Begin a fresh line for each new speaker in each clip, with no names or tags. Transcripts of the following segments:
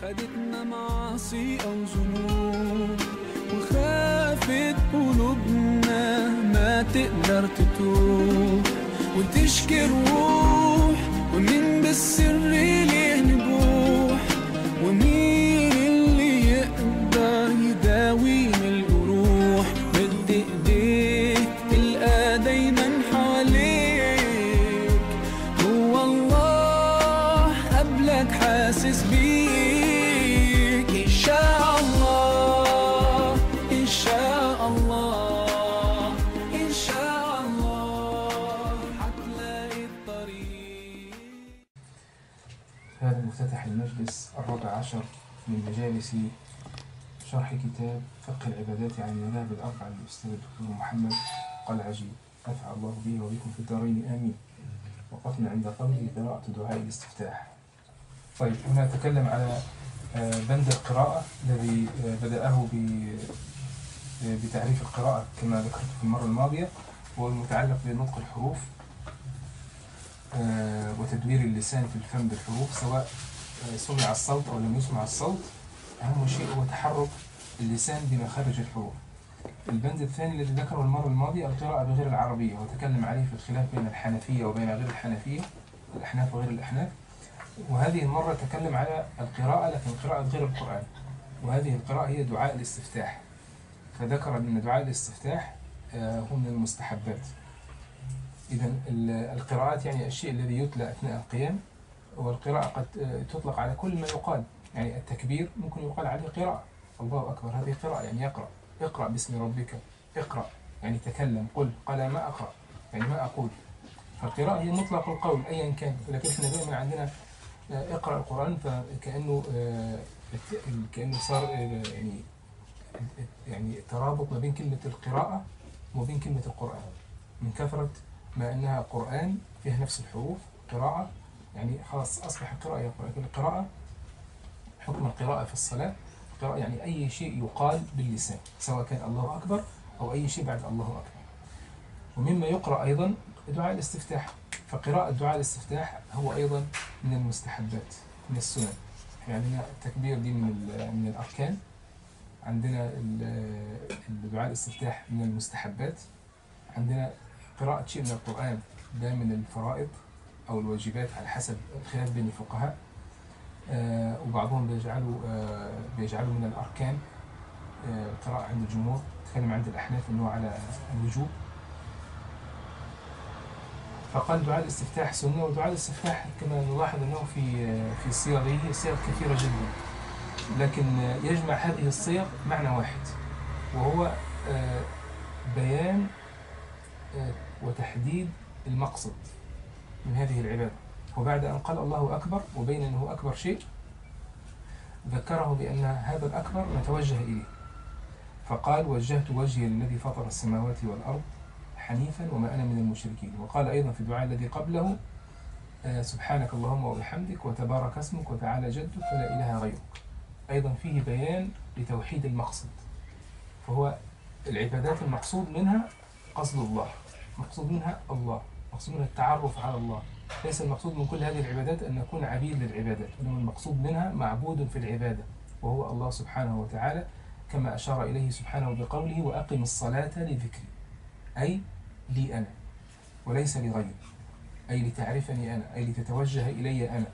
خدتنا معاصي أو ذنوب وخافت قلوبنا ما تقدر تتوب وتشكي الروح ومين بالسر ليه نبوح ومين اللي يقدر يداوينا الجروح مد ايديك تلقى دايما حواليك هو الله قبلك حاسس بيك إن شاء الله إن شاء الله إن شاء الله هتلاقي الطريق
هذا مفتتح المجلس الرابع عشر من مجالس شرح كتاب فقه العبادات عن المذاهب الأربعة للأستاذ الدكتور محمد قلعجي نفع الله به وبكم في الدارين آمين وقفنا عند قوله قراءة دعاء الاستفتاح طيب هنا نتكلم على آه، بند القراءة الذي آه، بدأه ب- آه، بتعريف القراءة كما ذكرت في المرة الماضية هو المتعلق بنطق الحروف آه، وتدوير اللسان في الفم بالحروف سواء آه، سمع الصوت أو لم يسمع الصوت أهم شيء هو تحرك اللسان بمخارج الحروف البند الثاني الذي ذكره المرة الماضية القراءة بغير العربية وتكلم عليه في الخلاف بين الحنفية وبين غير الحنفية الأحناف وغير الأحناف وهذه المرة تكلم على القراءة لكن قراءة غير القرآن وهذه القراءة هي دعاء الاستفتاح فذكر أن دعاء الاستفتاح آه، هو من المستحبات إذا القراءات يعني الشيء الذي يتلى أثناء القيام والقراءة قد آه، تطلق على كل ما يقال يعني التكبير ممكن يقال عليه قراءة الله أكبر هذه قراءة يعني يقرأ اقرأ باسم ربك اقرأ يعني تكلم قل قال ما أقرأ يعني ما أقول فالقراءة هي مطلق القول أيا كان لكن احنا دائما عندنا آه، اقرأ القرآن فكأنه آه، الت- كأنه صار آه، يعني يعني ترابط ما بين كلمة القراءة وما بين كلمة القرآن من كثرة ما أنها قرآن فيها نفس الحروف قراءة يعني خلاص أصبح القراءة يقرأ لكن القراءة حكم القراءة في الصلاة قراءة يعني أي شيء يقال باللسان سواء كان الله أكبر أو أي شيء بعد الله أكبر ومما يقرأ أيضا دعاء الاستفتاح فقراءة دعاء الاستفتاح هو أيضا من المستحبات من السنن احنا عندنا التكبير دي من ال- من الأركان عندنا ال- الدعاء الاستفتاح من المستحبات عندنا قراءة شيء من القرآن ده من الفرائض أو الواجبات على حسب الخلاف بين الفقهاء آه، وبعضهم بيجعلوا آه، بيجعلوا من الأركان آه، القراءة عند الجمهور تكلم عند الأحناف أنه على الوجوب فقال دعاء الاستفتاح سنة ودعاء الاستفتاح كما نلاحظ أنه في آه، في صيغه صيغ كثيرة جدا لكن آه، يجمع هذه الصيغ معنى واحد وهو آه، بيان آه، وتحديد المقصد من هذه العبادة وبعد أن قال الله أكبر وبين أنه أكبر شيء ذكره بأن هذا الأكبر نتوجه إليه فقال وجهت وجهي للذي فطر السماوات والأرض حنيفا وما أنا من المشركين وقال أيضا في الدعاء الذي قبله آه، سبحانك اللهم وبحمدك وتبارك اسمك وتعالى جدك ولا إله غيرك أيضا فيه بيان لتوحيد المقصد فهو العبادات المقصود منها قصد الله مقصود منها الله مقصود منها التعرف على الله ليس المقصود من كل هذه العبادات أن نكون عبيد للعبادات إنما المقصود منها معبود في العبادة وهو الله سبحانه وتعالى كما أشار إليه سبحانه بقوله وأقم الصلاة لذكري أي لي أنا وليس لغيري أي لتعرفني أنا أي لتتوجه إلي أنا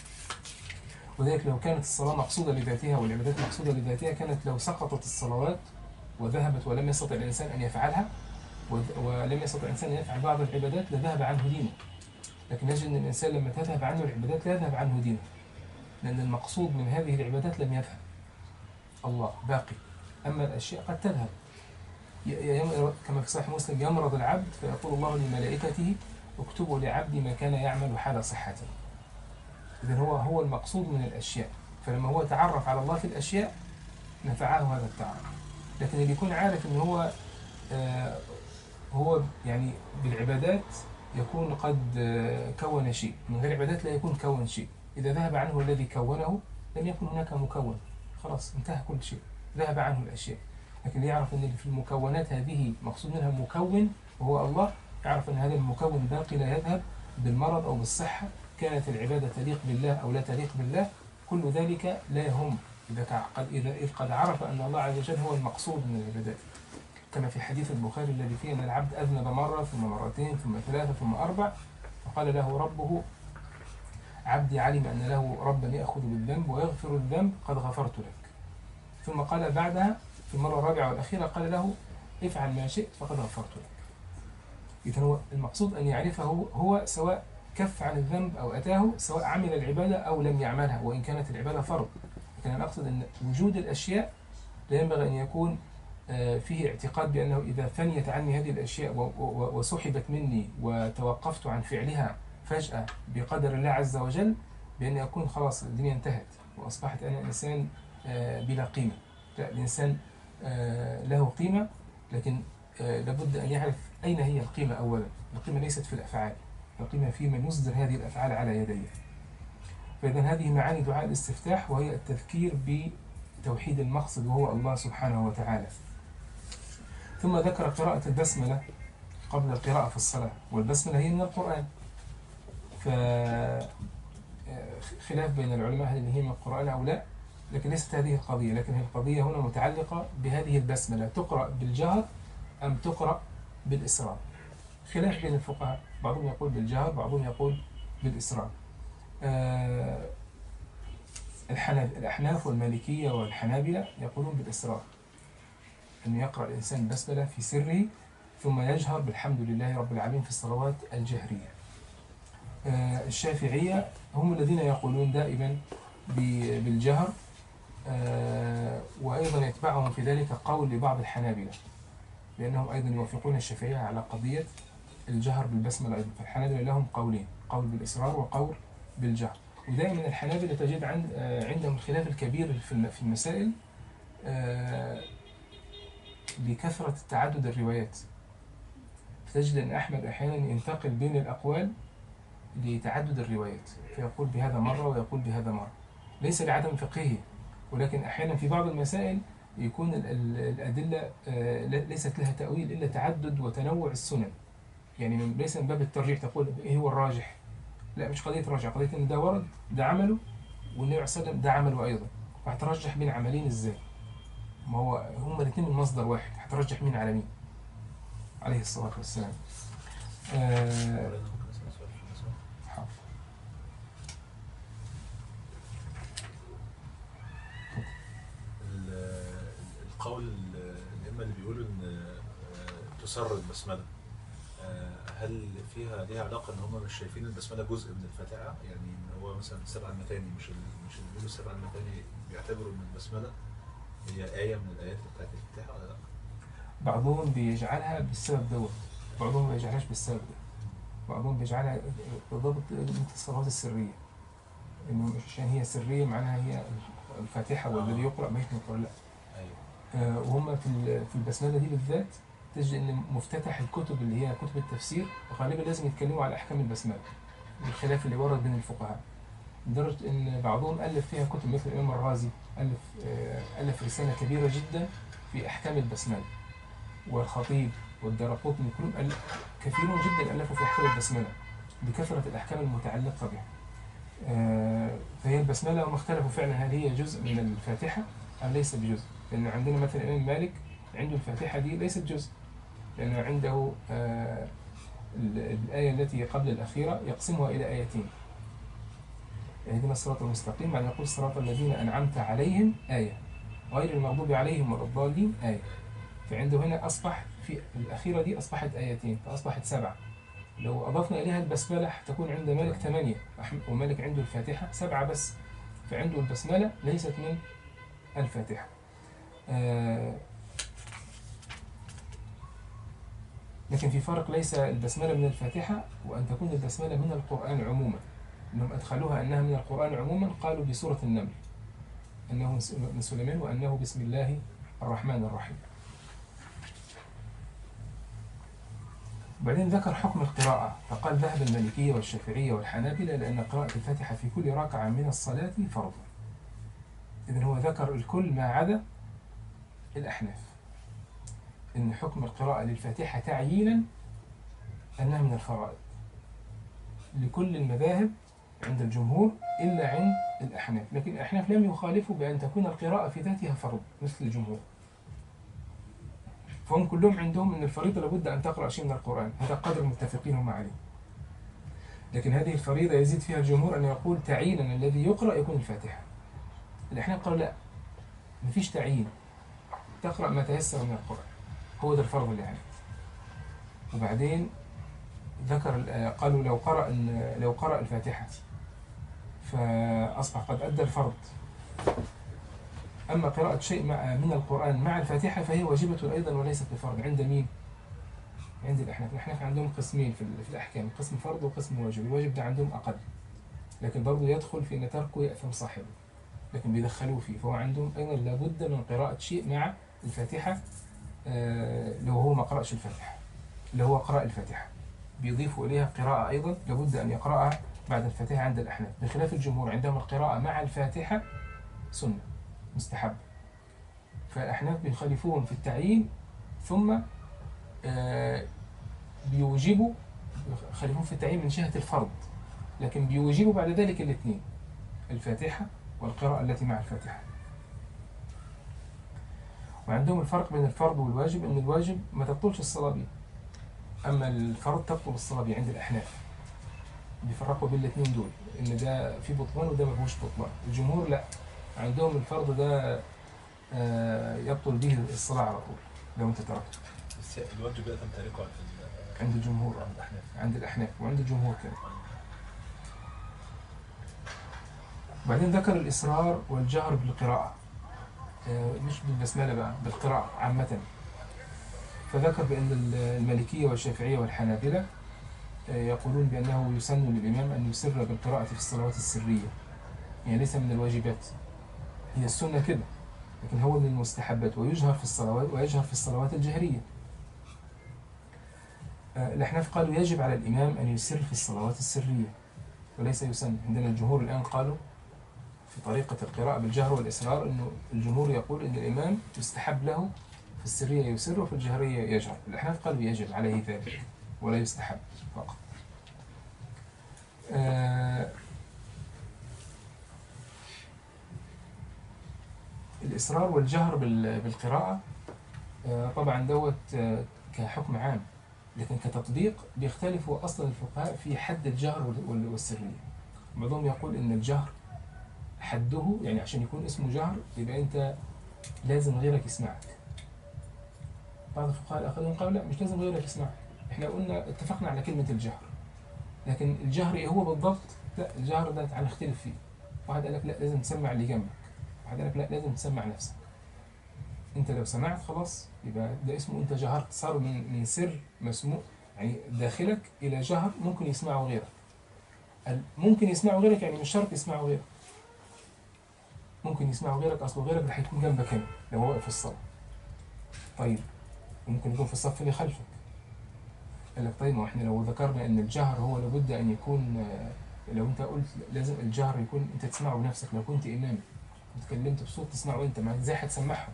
وذلك لو كانت الصلاة مقصودة لذاتها والعبادات مقصودة لذاتها كانت لو سقطت الصلوات وذهبت ولم يستطع الإنسان أن يفعلها وذ- ولم يستطع الإنسان أن يفعل بعض العبادات لذهب عنه دينه لكن نجد أن الإنسان لما تذهب عنه العبادات لا يذهب عنه دينه لأن المقصود من هذه العبادات لم يذهب الله باقي أما الأشياء قد تذهب ي- يم- كما في صحيح مسلم يمرض العبد فيقول الله لملائكته اكتبوا لعبدي ما كان يعمل حال صحته إذن هو هو المقصود من الأشياء فلما هو تعرف على الله في الأشياء نفعه هذا التعرف لكن اللي يكون عارف ان هو آه، هو يعني بالعبادات يكون قد آه، كون شيء من غير عبادات لا يكون كون شيء إذا ذهب عنه الذي كونه لم يكن هناك مكون خلاص انتهى كل شيء ذهب عنه الأشياء لكن اللي يعرف أن في المكونات هذه مقصود منها مكون وهو الله يعرف أن هذا المكون باقي لا يذهب بالمرض أو بالصحة كانت العبادة تليق بالله أو لا تليق بالله كل ذلك لا يهم إذا كع- قد إذا إذ قد عرف أن الله عز وجل هو المقصود من العبادات كما في حديث البخاري الذي فيه أن العبد أذنب مرة ثم مرتين ثم ثلاثة ثم أربع فقال له ربه عبدي علم أن له ربا يأخذ بالذنب ويغفر الذنب قد غفرت لك ثم قال بعدها في المرة الرابعة والأخيرة قال له افعل ما شئت فقد غفرت لك إذا هو المقصود أن يعرفه هو سواء كف عن الذنب أو أتاه سواء عمل العبادة أو لم يعملها وإن كانت العبادة فرض لكن أنا أقصد أن وجود الأشياء لا ينبغي أن يكون آه، فيه اعتقاد بأنه إذا فنيت عني هذه الأشياء و- و- وسحبت مني وتوقفت عن فعلها فجأة بقدر الله عز وجل بأن أكون خلاص الدنيا انتهت وأصبحت أنا إنسان آه، بلا قيمة لا الإنسان آه، له قيمة لكن آه، لابد أن يعرف أين هي القيمة أولا القيمة ليست في الأفعال القيمة في من يصدر هذه الأفعال على يديه فإذا هذه معاني دعاء الاستفتاح وهي التذكير بتوحيد المقصد وهو الله سبحانه وتعالى ثم ذكر قراءة البسملة قبل القراءة في الصلاة والبسملة هي من القرآن ف خلاف بين العلماء هل هي من القرآن أو لا لكن ليست هذه القضية لكن هي القضية هنا متعلقة بهذه البسملة تقرأ بالجهر أم تقرأ بالإسرار خلاف بين الفقهاء بعضهم يقول بالجهر بعضهم يقول بالإسرار آه، الحنف الأحناف والمالكية والحنابلة يقولون بالإسرار أن يقرأ الإنسان البسملة في سره ثم يجهر بالحمد لله رب العالمين في الصلوات الجهرية آه، الشافعية هم الذين يقولون دائما ب- بالجهر آه، وأيضا يتبعهم في ذلك قول لبعض الحنابلة لأنهم أيضا يوافقون الشافعية على قضية الجهر بالبسملة أيضا فالحنابلة لهم قولين قول بالإصرار وقول بالجهر ودائما الحنابلة تجد عند آه، عندهم الخلاف الكبير في الم- في المسائل آه، لكثرة تعدد الروايات فتجد أن أحمد أحيانا ينتقل بين الأقوال لتعدد الروايات فيقول بهذا مرة ويقول بهذا مرة ليس لعدم فقهه ولكن أحيانا في بعض المسائل يكون ال- ال- الأدلة آه، لا- ليست لها تأويل إلا تعدد وتنوع السنن يعني من- ليس من باب الترجيح تقول إيه هو الراجح لا مش قضية راجح قضية إن ده ورد ده عمله والنبي عليه الصلاة والسلام ده عمله أيضا وهترجح بين عملين إزاي ما هو هما الاثنين من مصدر واحد هترجح مين على مين عليه الصلاة والسلام آه
مولانا ممكن اسال سؤال في المسألة؟
حاضر.
ال- القول ال- الائمه اللي بيقولوا ان آه، تسر البسمله آه، هل فيها ليها علاقه ان هم مش شايفين البسمله جزء من الفاتحه يعني ان هو مثلا السبع المثاني مش ال- مش اللي بيقولوا السبع المثاني بيعتبروا ان البسمله هي ايه من الايات بتاعت الفاتحه ولا لا؟
بعضهم بيجعلها بالسبب دوت بعضهم ما بيجعلهاش بالسبب ده بعضهم بيجعلها بالضبط مثل الصلوات السرية إنه مش عشان هي سرية معناها هي الفاتحة والذي يقرأ ما يقرأ لا
ايوه
آه، وهم في ال- في البسملة دي بالذات تجد إن مفتتح الكتب اللي هي كتب التفسير غالبا لازم يتكلموا على أحكام البسملة الخلاف اللي ورد بين الفقهاء لدرجة إن بعضهم ألف فيها كتب مثل الإمام الرازي ألف آه، ألف رسالة كبيرة جدا في أحكام البسملة والخطيب والدرقطني كلهم ألف كثيرون جدا ألفوا في أحكام البسملة بكثرة الأحكام المتعلقة بها آه، فهي البسملة هم اختلفوا فعلا هل هي جزء من الفاتحة أم ليس بجزء لأن عندنا مثلا الإمام مالك عنده الفاتحة دي ليست جزء لأنه عنده آه، ال- الآية التي قبل الأخيرة يقسمها إلى آيتين اهدنا الصراط المستقيم معنى يقول صراط الذين أنعمت عليهم آية غير المغضوب عليهم ولا الضالين آية فعنده هنا أصبح في الأخيرة دي أصبحت آيتين فأصبحت سبعة لو أضفنا إليها البسملة تكون عند مالك ثمانية أحم- ومالك عنده الفاتحة سبعة بس فعنده البسملة ليست من الفاتحة آه، لكن في فرق ليس البسملة من الفاتحة وأن تكون البسملة من القرآن عموما أنهم أدخلوها أنها من القرآن عموما قالوا بسورة النمل أنه من سليمان وأنه بسم الله الرحمن الرحيم بعدين ذكر حكم القراءة فقال ذهب المالكية والشافعية والحنابلة لأن قراءة الفاتحة في كل ركعة من الصلاة فرض إذن هو ذكر الكل ما عدا الأحناف إن حكم القراءة للفاتحة تعيينا أنها من الفرائض لكل المذاهب عند الجمهور إلا عند الأحناف الأحناف لكن الأحناف لم يخالفوا بأن تكون القراءة في ذاتها فرض مثل الجمهور فهم كلهم عندهم أن الفريضة لابد أن تقرأ شيء من القرآن هذا قدر متفقين هم عليه لكن هذه الفريضة يزيد فيها الجمهور أن يقول تعيينا الذي يقرأ يكون الفاتحة الأحناف قالوا لا مفيش تعيين تقرأ ما تيسر من القرآن هو ده الفرض اللي عليك وبعدين ذكر ال- قالوا لو قرأ ال- لو قرأ الفاتحة فأصبح قد أدى الفرض أما قراءة شيء مع من القرآن مع الفاتحة فهي واجبة أيضا وليست بفرض عند مين؟ عند الأحناف الأحناف عندهم قسمين في, ال- في الأحكام قسم فرض وقسم واجب الواجب ده عندهم أقل لكن برضه يدخل في أن تركه يأثم صاحبه لكن بيدخلوه فيه فهو عندهم أيضا لابد من قراءة شيء مع الفاتحة آه، لو هو ما قرأش الفاتحة اللي هو قرأ الفاتحة بيضيفوا إليها قراءة أيضا لابد أن يقرأها بعد الفاتحة عند الأحناف بخلاف الجمهور عندهم القراءة مع الفاتحة سنة مستحب فالأحناف بيخالفوهم في التعيين ثم آه، بيوجبوا يخالفوهم في التعيين من جهة الفرض لكن بيوجبوا بعد ذلك الاثنين الفاتحة والقراءة التي مع الفاتحة وعندهم الفرق بين الفرض والواجب أن الواجب ما تبطلش الصلاة به أما الفرض تبطل الصلاة به عند الأحناف بيفرقوا بين الاثنين دول إن ده في بطلان وده ما فيهوش بطلان الجمهور لا عندهم الفرض ده آه، يبطل به الصلاة على طول لو أنت تركته
بس الواجب يأتم تاريخه في ال-
عند الجمهور
عند الأحناف
عند الأحناف وعند الجمهور كمان بعدين ذكر الإصرار والجهر بالقراءة آه، مش بالبسملة بقى بالقراءة عامة فذكر بأن ال- المالكية والشافعية والحنابلة آه، يقولون بأنه يسن للإمام أن يسر بالقراءة في الصلوات السرية يعني ليس من الواجبات هي السنة كده لكن هو من المستحبات ويجهر في الصلوات ويجهر في الصلوات الجهرية آه، الأحناف قالوا يجب على الإمام أن يسر في الصلوات السرية وليس يسن عندنا الجمهور الآن قالوا في طريقة القراءة بالجهر والإصرار أنه الجمهور يقول أن الإمام يستحب له في السرية يسر وفي الجهرية يجهر الأحناف قالوا يجب عليه ذلك ولا يستحب فقط آه الإصرار والجهر بال- بالقراءة آه طبعا دوت آه كحكم عام لكن كتطبيق بيختلفوا أصلا الفقهاء في حد الجهر وال- وال- والسرية بعضهم يقول إن الجهر حده يعني عشان يكون اسمه جهر يبقى أنت لازم غيرك يسمعك بعض الفقهاء الآخرين قالوا لا مش لازم غيرك يسمعك احنا قلنا اتفقنا على كلمة الجهر لكن الجهر ايه هو بالضبط لا الجهر ده تعالى نختلف فيه واحد قال لك لا لازم تسمع اللي جنبك واحد قال لك لا لازم تسمع نفسك انت لو سمعت خلاص يبقى ده اسمه انت جهرت صار من من سر مسموع يعني داخلك الى جهر ممكن يسمعه غيرك ال- ممكن يسمعه غيرك يعني مش شرط يسمعه غيرك ممكن يسمعه غيرك اصله غيرك ده هيكون جنبك هنا لو هو واقف في الصلاه طيب ممكن يكون في الصف اللي خلفك قال لك طيب ما احنا لو ذكرنا ان الجهر هو لابد ان يكون آه، لو انت قلت لازم الجهر يكون انت تسمعه بنفسك لو كنت امام وتكلمت بصوت تسمعه انت ما ازاي هتسمعهم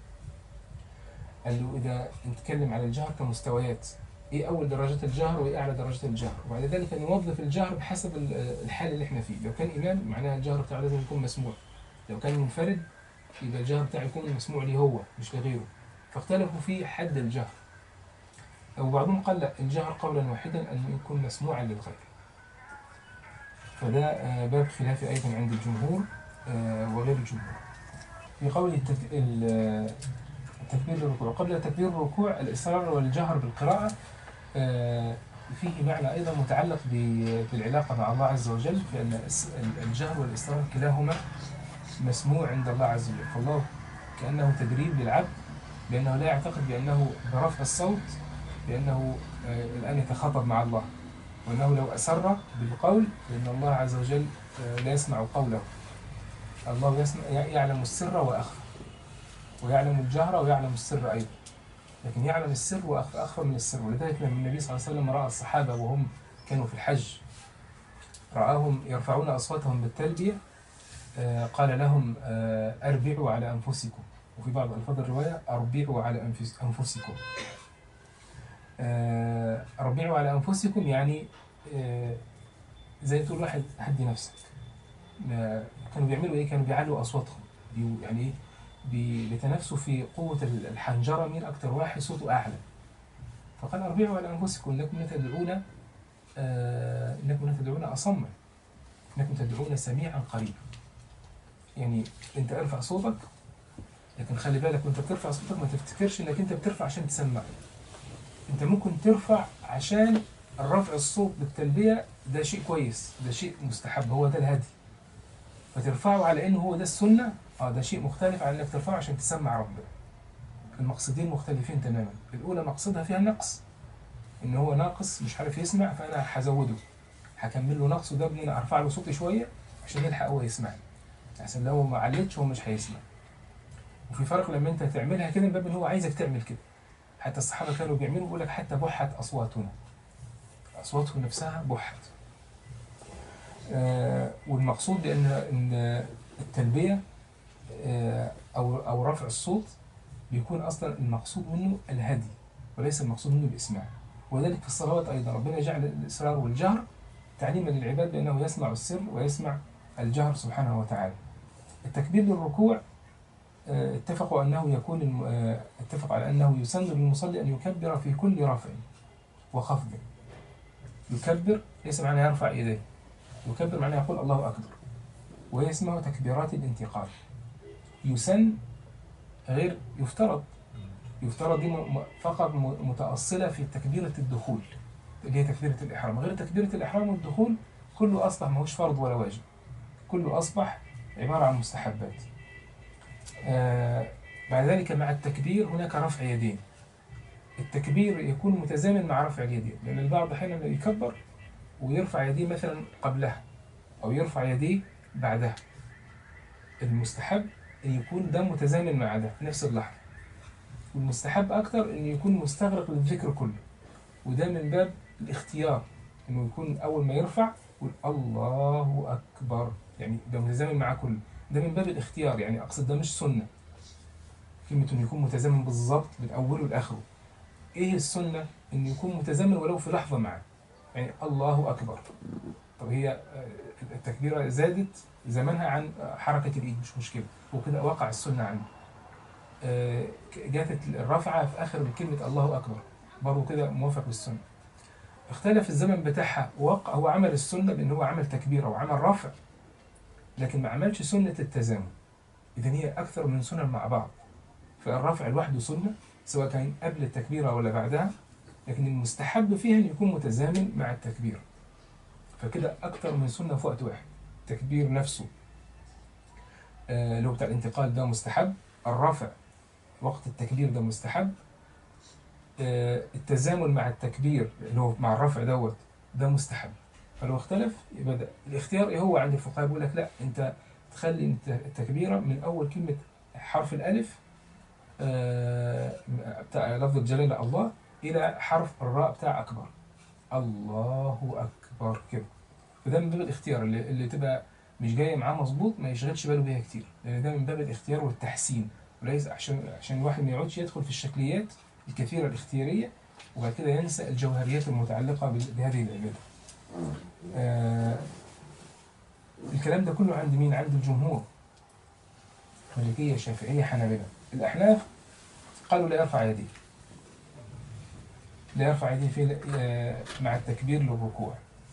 قال له اذا نتكلم على الجهر كمستويات ايه اول درجات الجهر وايه اعلى درجات الجهر وبعد ذلك نوظف الجهر بحسب ال- الحال اللي احنا فيه لو كان امام معناها الجهر بتاعه لازم يكون مسموع لو كان منفرد يبقى الجهر بتاعه يكون مسموع ليه هو مش لغيره فاختلفوا في حد الجهر وبعضهم قال لا الجهر قولا واحدا أن يكون مسموعا للغير فده آه، باب خلافي أيضا عند الجمهور آه، وغير الجمهور في قول التك- ال- آه، تكبير الركوع قبل تكبير الركوع الإصرار والجهر بالقراءة آه، فيه معنى أيضا متعلق ب- بالعلاقة مع الله عز وجل فإن الس- الجهر والإصرار كلاهما مسموع عند الله عز وجل فالله كأنه تدريب للعبد بأنه لا يعتقد بأنه برفع الصوت بأنه آه، الآن يتخاطب مع الله وأنه لو أسر بالقول فإن الله عز وجل آه، لا يسمع قوله الله يسمع يعلم السر وأخفى ويعلم الجهر ويعلم السر أيضا لكن يعلم السر وأخفى أخفى من السر ولذلك لما النبي صلى الله عليه وسلم رأى الصحابة وهم كانوا في الحج رآهم يرفعون أصواتهم بالتلبية آه، قال لهم آه، أربعوا على أنفسكم وفي بعض ألفاظ الرواية أربعوا على أنفس- أنفسكم آه، أربعوا على أنفسكم يعني آه، زي تقول واحد هدي نفسك ما- كانوا بيعملوا ايه كانوا بيعلوا اصواتهم بي- يعني ايه بي- بيتنافسوا في قوة ال- الحنجرة مين أكتر واحد صوته أعلى فقال أربعوا على أنفسكم إنكم لا تدعون آه إنكم لا تدعون أصما إنكم تدعون سميعا قريبا يعني أنت ارفع صوتك لكن خلي بالك وأنت بترفع صوتك ما تفتكرش إنك أنت بترفع عشان تسمع أنت ممكن ترفع عشان الرفع الصوت بالتلبية ده شيء كويس ده شيء مستحب هو ده الهدي فترفعه على انه هو ده السنه اه ده شيء مختلف عن انك ترفعه عشان تسمع ربنا المقصدين مختلفين تماما الاولى مقصدها فيها النقص ان هو ناقص مش عارف يسمع فانا هزوده هكمل له نقصه ده بان انا ارفع له صوتي شويه عشان يلحق هو يسمعني عشان لو ما علتش هو مش هيسمع وفي فرق لما انت تعملها كده من باب ان هو عايزك تعمل كده حتى الصحابه كانوا بيعملوا بيقول لك حتى بحت اصواتنا اصواتهم نفسها بحت آه، والمقصود بان ان التلبيه آه، او او رفع الصوت بيكون اصلا المقصود منه الهدي وليس المقصود منه الاسماع وذلك في الصلوات ايضا ربنا جعل الاصرار والجهر تعليما للعباد بانه يسمع السر ويسمع الجهر سبحانه وتعالى التكبير للركوع آه، اتفقوا انه يكون الم- آه، اتفقوا على انه يسن للمصلي ان يكبر في كل رفع وخفض يكبر ليس معناه يرفع يديه يكبر معناه يقول الله أكبر وهي اسمها تكبيرات الانتقال يسن غير يفترض يفترض دي م- م- فقط م- متأصلة في تكبيرة الدخول اللي هي تكبيرة الإحرام غير تكبيرة الإحرام والدخول كله أصبح ماهوش فرض ولا واجب كله أصبح عبارة عن مستحبات آه بعد ذلك مع التكبير هناك رفع يدين التكبير يكون متزامن مع رفع اليدين لأن البعض أحيانا يكبر ويرفع يديه مثلا قبلها أو يرفع يديه بعدها المستحب أن يكون ده متزامن مع ده في نفس اللحظة والمستحب أكتر أن يكون مستغرق للذكر كله وده من باب الاختيار أنه يكون أول ما يرفع يقول الله أكبر يعني ده متزامن مع كله ده من باب الاختيار يعني أقصد ده مش سنة كلمة أنه يكون متزامن بالظبط من أوله لآخره إيه السنة؟ أنه يكون متزامن ولو في لحظة معه يعني الله أكبر طب هي آه، التكبيرة زادت زمانها عن آه، حركة الإيد مش مشكلة وكده وقع السنة عنه آه، ك- جاتت الرفعة في آخر كلمة الله أكبر برضه كده موافق للسنة اختلف الزمن بتاعها وقع هو عمل السنة بأن هو عمل تكبيرة وعمل رفع لكن ما عملش سنة التزامن إذن هي أكثر من سنن مع بعض فالرفع لوحده سنة سواء كان قبل التكبيرة ولا بعدها لكن المستحب فيها أن يكون متزامن مع التكبير فكده أكثر من سنة في وقت واحد التكبير نفسه آه، اللي هو بتاع الانتقال ده مستحب الرفع وقت التكبير ده مستحب آه، التزامن مع التكبير اللي هو مع الرفع دوت ده مستحب فلو اختلف يبقى ده الاختيار ايه هو عند الفقهاء بيقول لك لا انت تخلي الت- التكبيره من اول كلمه حرف الالف آه، بتاع لفظ الجلاله الله الى حرف الراء بتاع اكبر الله اكبر كده فده من باب الاختيار اللي, اللي تبقى مش جايه معاه مظبوط ما يشغلش باله بيها كتير لان ده من باب الاختيار والتحسين وليس عشان عشان الواحد ما يقعدش يدخل في الشكليات الكثيره الاختياريه وبعد كده ينسى الجوهريات المتعلقه بال- بهذه العباده. آه الكلام ده كله عند مين؟ عند الجمهور. مالكيه شافعيه حنابله. الاحناف قالوا لا يرفع يديه. لا يرفع يديه في آه، مع التكبير للركوع.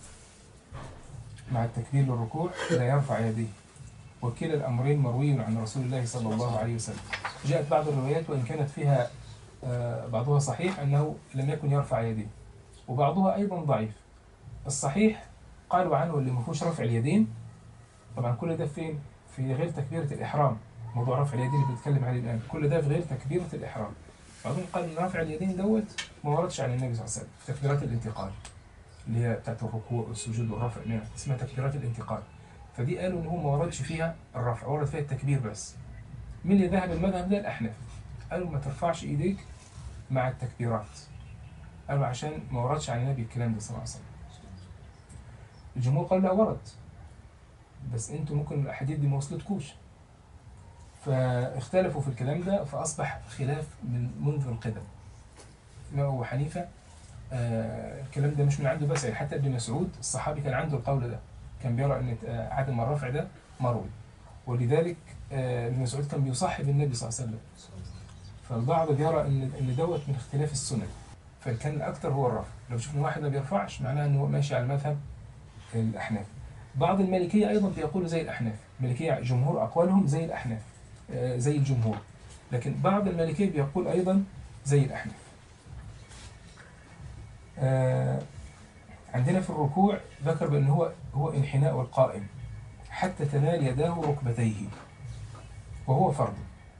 مع التكبير للركوع لا يرفع يديه. وكلا الامرين مروي عن رسول الله صلى الله عليه وسلم. جاءت بعض الروايات وان كانت فيها آه، بعضها صحيح انه لم يكن يرفع يديه. وبعضها ايضا ضعيف. الصحيح قالوا عنه اللي ما فيهوش رفع اليدين طبعا كل ده فين؟ في غير تكبيرة الإحرام موضوع رفع اليدين اللي بنتكلم عليه الآن كل ده في غير تكبيرة الإحرام بعضهم قال إن رفع اليدين دوت ما وردش عن النبي صلى الله عليه وسلم في تكبيرات الانتقال اللي هي بتاعت الركوع والسجود والرفع منها اسمها تكبيرات الانتقال فدي قالوا إن هو ما وردش فيها الرفع ورد فيها التكبير بس مين اللي ذهب المذهب ده الأحناف قالوا ما ترفعش إيديك مع التكبيرات قالوا عشان ما وردش عن النبي الكلام ده صلى الله عليه وسلم الجمهور قال لا ورد بس انتوا ممكن الاحاديث دي ما وصلتكوش فاختلفوا في الكلام ده فاصبح خلاف من منذ القدم الامام ابو حنيفه آه الكلام ده مش من عنده بس يعني حتى ابن مسعود الصحابي كان عنده القول ده كان بيرى ان آه، عدم الرفع ده مروي ولذلك آه، ابن مسعود كان بيصاحب النبي صلى الله عليه وسلم فالبعض بيرى ان ان دوت من اختلاف السنن فكان الاكثر هو الرفع لو شفنا واحد ما بيرفعش معناه انه ماشي على مذهب الاحناف بعض المالكيه ايضا بيقولوا زي الاحناف المالكيه جمهور اقوالهم زي الاحناف آه، زي الجمهور لكن بعض المالكيه بيقول ايضا زي الاحناف آه، عندنا في الركوع ذكر بان هو هو انحناء القائم حتى تنال يداه ركبتيه وهو فرض